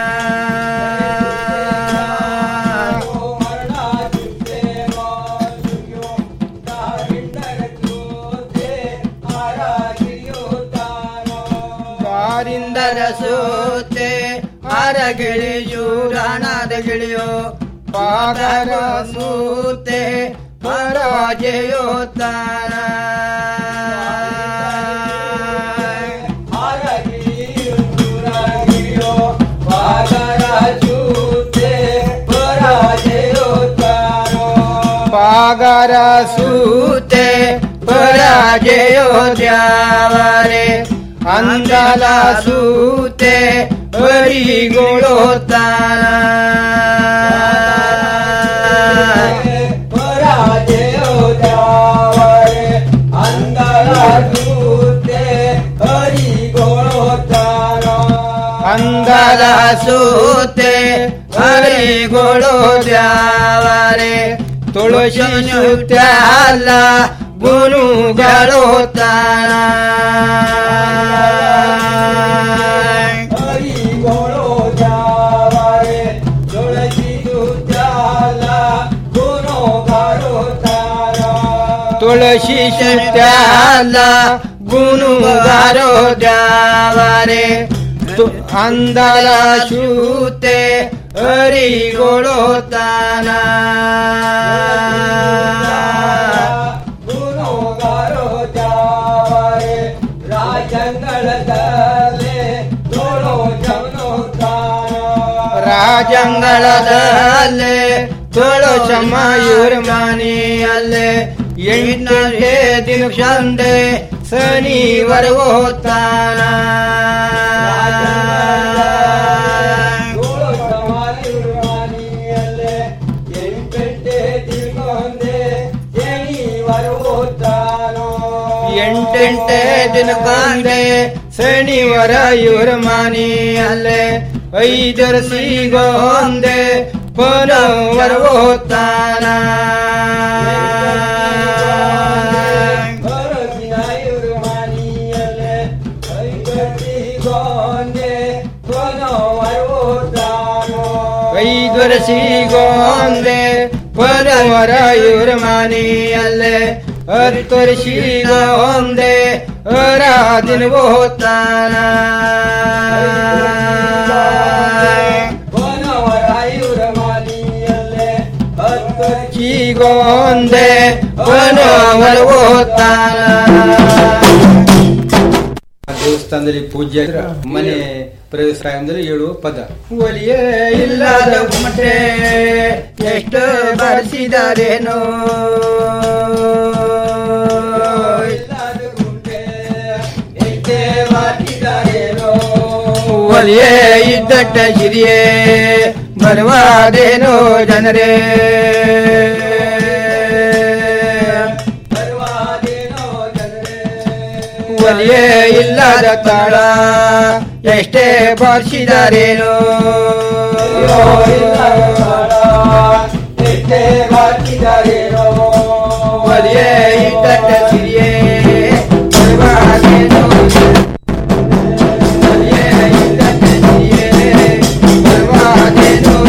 Speaker 11: ದಾರಿಂದದ ಸೂತೆ ಹಾರ ಗಿಳಿಯು ರಾಣದ ಗಿಳಿಯೋ ಪಾದರ ಸೂತೆ ಪರಾಜಯೋ ತಾನ सूते पराजयो द्यावारे अंधाला सूते हरी पराजयो द्यावारे अंधाला सूते हरी अंधाला सूते हरी गोळो द्यावारे तुळशी त्याला गुणू गाळो तारा हरी गोळो द्यावारे तुळशी त्याला गुणू गाळो तारा तुळशी त्याला गुणू गाळो द्यावारे तु अंधाला शूते हरी गोळो ताना ರಾಜಂಗಳದಲ್ಲೇ ತೋಳು ಸಮಯೂರ್ ಮನೆಯಲ್ಲೇ ಎಂಟನೇ ದಿನ ಸಂದೆ ಶನಿವಾರ ಹೋಗ್ತಾನ ಎಂಟೆಂಟೆ ದಿನ ಬಂದೆ ಶನಿವಾರ ಇವ್ರ ಮನೆಯಲ್ಲೇ ಐದರ ಸಿಗೋಂದೆ ಪನವರ ಹೋಗ್ತಾನ ಐದರ ಸಿಗೋಂದೆ ಪನವರ ಇವ್ರ ಮನೆಯಲ್ಲೇ ಹತ್ತರ ಸಿಗೋಂದೆ ರಾಜಿನ ಹೋಗ್ತಾನ ಗೊಂದೆ ವನವರ ಹೋಗ್ತಾನ
Speaker 12: ದೇವಸ್ಥಾನದಲ್ಲಿ ಪೂಜೆ ಆದ್ರೆ ಮನೆ ಪ್ರವೇಶ ಅಂದ್ರೆ ಏಳು ಪದ
Speaker 11: ಒಲಿಯೇ ಇಲ್ಲದ ಗುಮಟೆ ಎಷ್ಟು ಬರೆಸಿದರೇನೋ ಒಲಿಯೇ ಇದ್ದಟ್ಟ ಹಿರಿಯೇ ಬರುವಾದೇನೋ ಜನರೇ ಒಲಿಯೇ ಇಲ್ಲದ ತಾಳ ಎಷ್ಟೇ ಬಾರಿಸಿದರೇನೋ ಎಷ್ಟೇ ಬಾರಿಸಿದರೇನೋ ಒಲಿಯೇ ಇದ್ದಟ್ಟ ಹಿರಿಯೇ ಬರುವಾದೇನೋ ಒಲಿಯೇ ಇದ್ದಟ್ಟ ಹಿರಿಯೇ ಬರುವಾದೇನೋ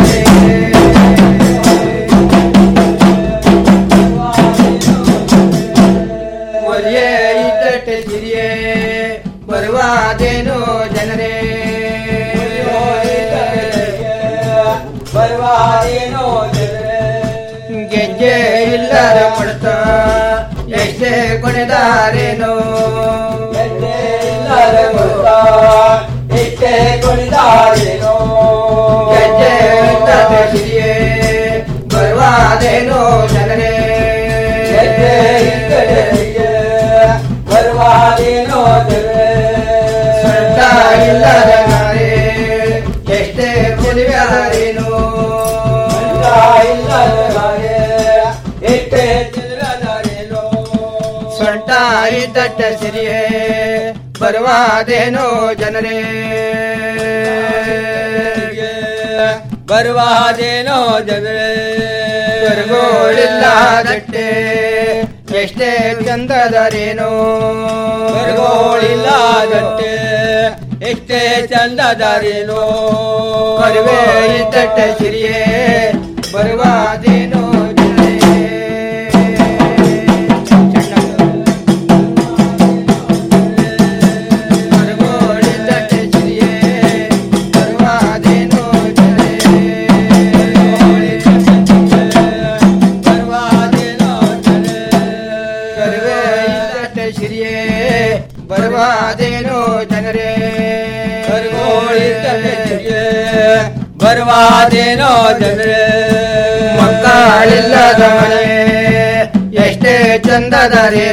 Speaker 11: ಒಲಿಯೇ ಇದ್ದಟ್ಟ ಹಿರಿಯೇ ಬರುವಾದೇನೋ ಜನರೇ ಬರುವಾದೇನೋ ಜನರೇ ಗೆಜ್ಜೆ ಇಲ್ಲದ ಕೊಡ್ತ ಎಷ್ಟೇ ಕೊನೆದಾರೇನೋ ಗೆಜ್ಜೆ ಇಲ್ಲದ ಕೊಡ್ತ ಎಷ್ಟೇ ಕೊನೆದಾರೇನೋ ಗೆಜ್ಜೆ ಇಲ್ಲದ ಹಿರಿಯೇ ಬರುವಾದೇನೋ ಜನರೇ ಗೆಜ್ಜೆ ಇಲ್ಲದ ಹಿರಿಯೇ ಬರುವಾದೇನೋ ಜನರೇ ಸೊಂಟ ಇಲ್ಲದ ನಾರೇ ಎಷ್ಟೇ ಕೊಲಿವಾರೇನೋ ಇಲ್ಲದ ನಾರೇ ಎಷ್ಟೇ ತಿಳಿದಾರೇನೋ ಸೊಂಟ ಇದ್ದಟ್ಟ ಸಿರಿಯೇ ಬರುವಾದೇನೋ ಜನರೇ ಬರುವಾದೇನೋ ಜನರೇ ಬರುಗೋಳಿಲ್ಲದಟ್ಟೆ ಎಷ್ಟೇ ಚಂದದರೇನೋ ಬರುಗೋಳಿಲ್ಲದಟ್ಟೆ ಎಷ್ಟೇ ಚಂದದರೇನೋ ಬರುವೆ ಇದ್ದಟ್ಟ ಸಿರಿಯೇ ಬರುವಾದೇನೋ ಶ್ರೀಯೇ ಬರುವಾದೇನೋ ಜನರೇ ಬರುವಾದೇನೋ ಜನರೇ ಮಕ್ಕಳಿಲ್ಲದ ಮನೆ ಇಷ್ಟೇ ಚಂದದರೇನು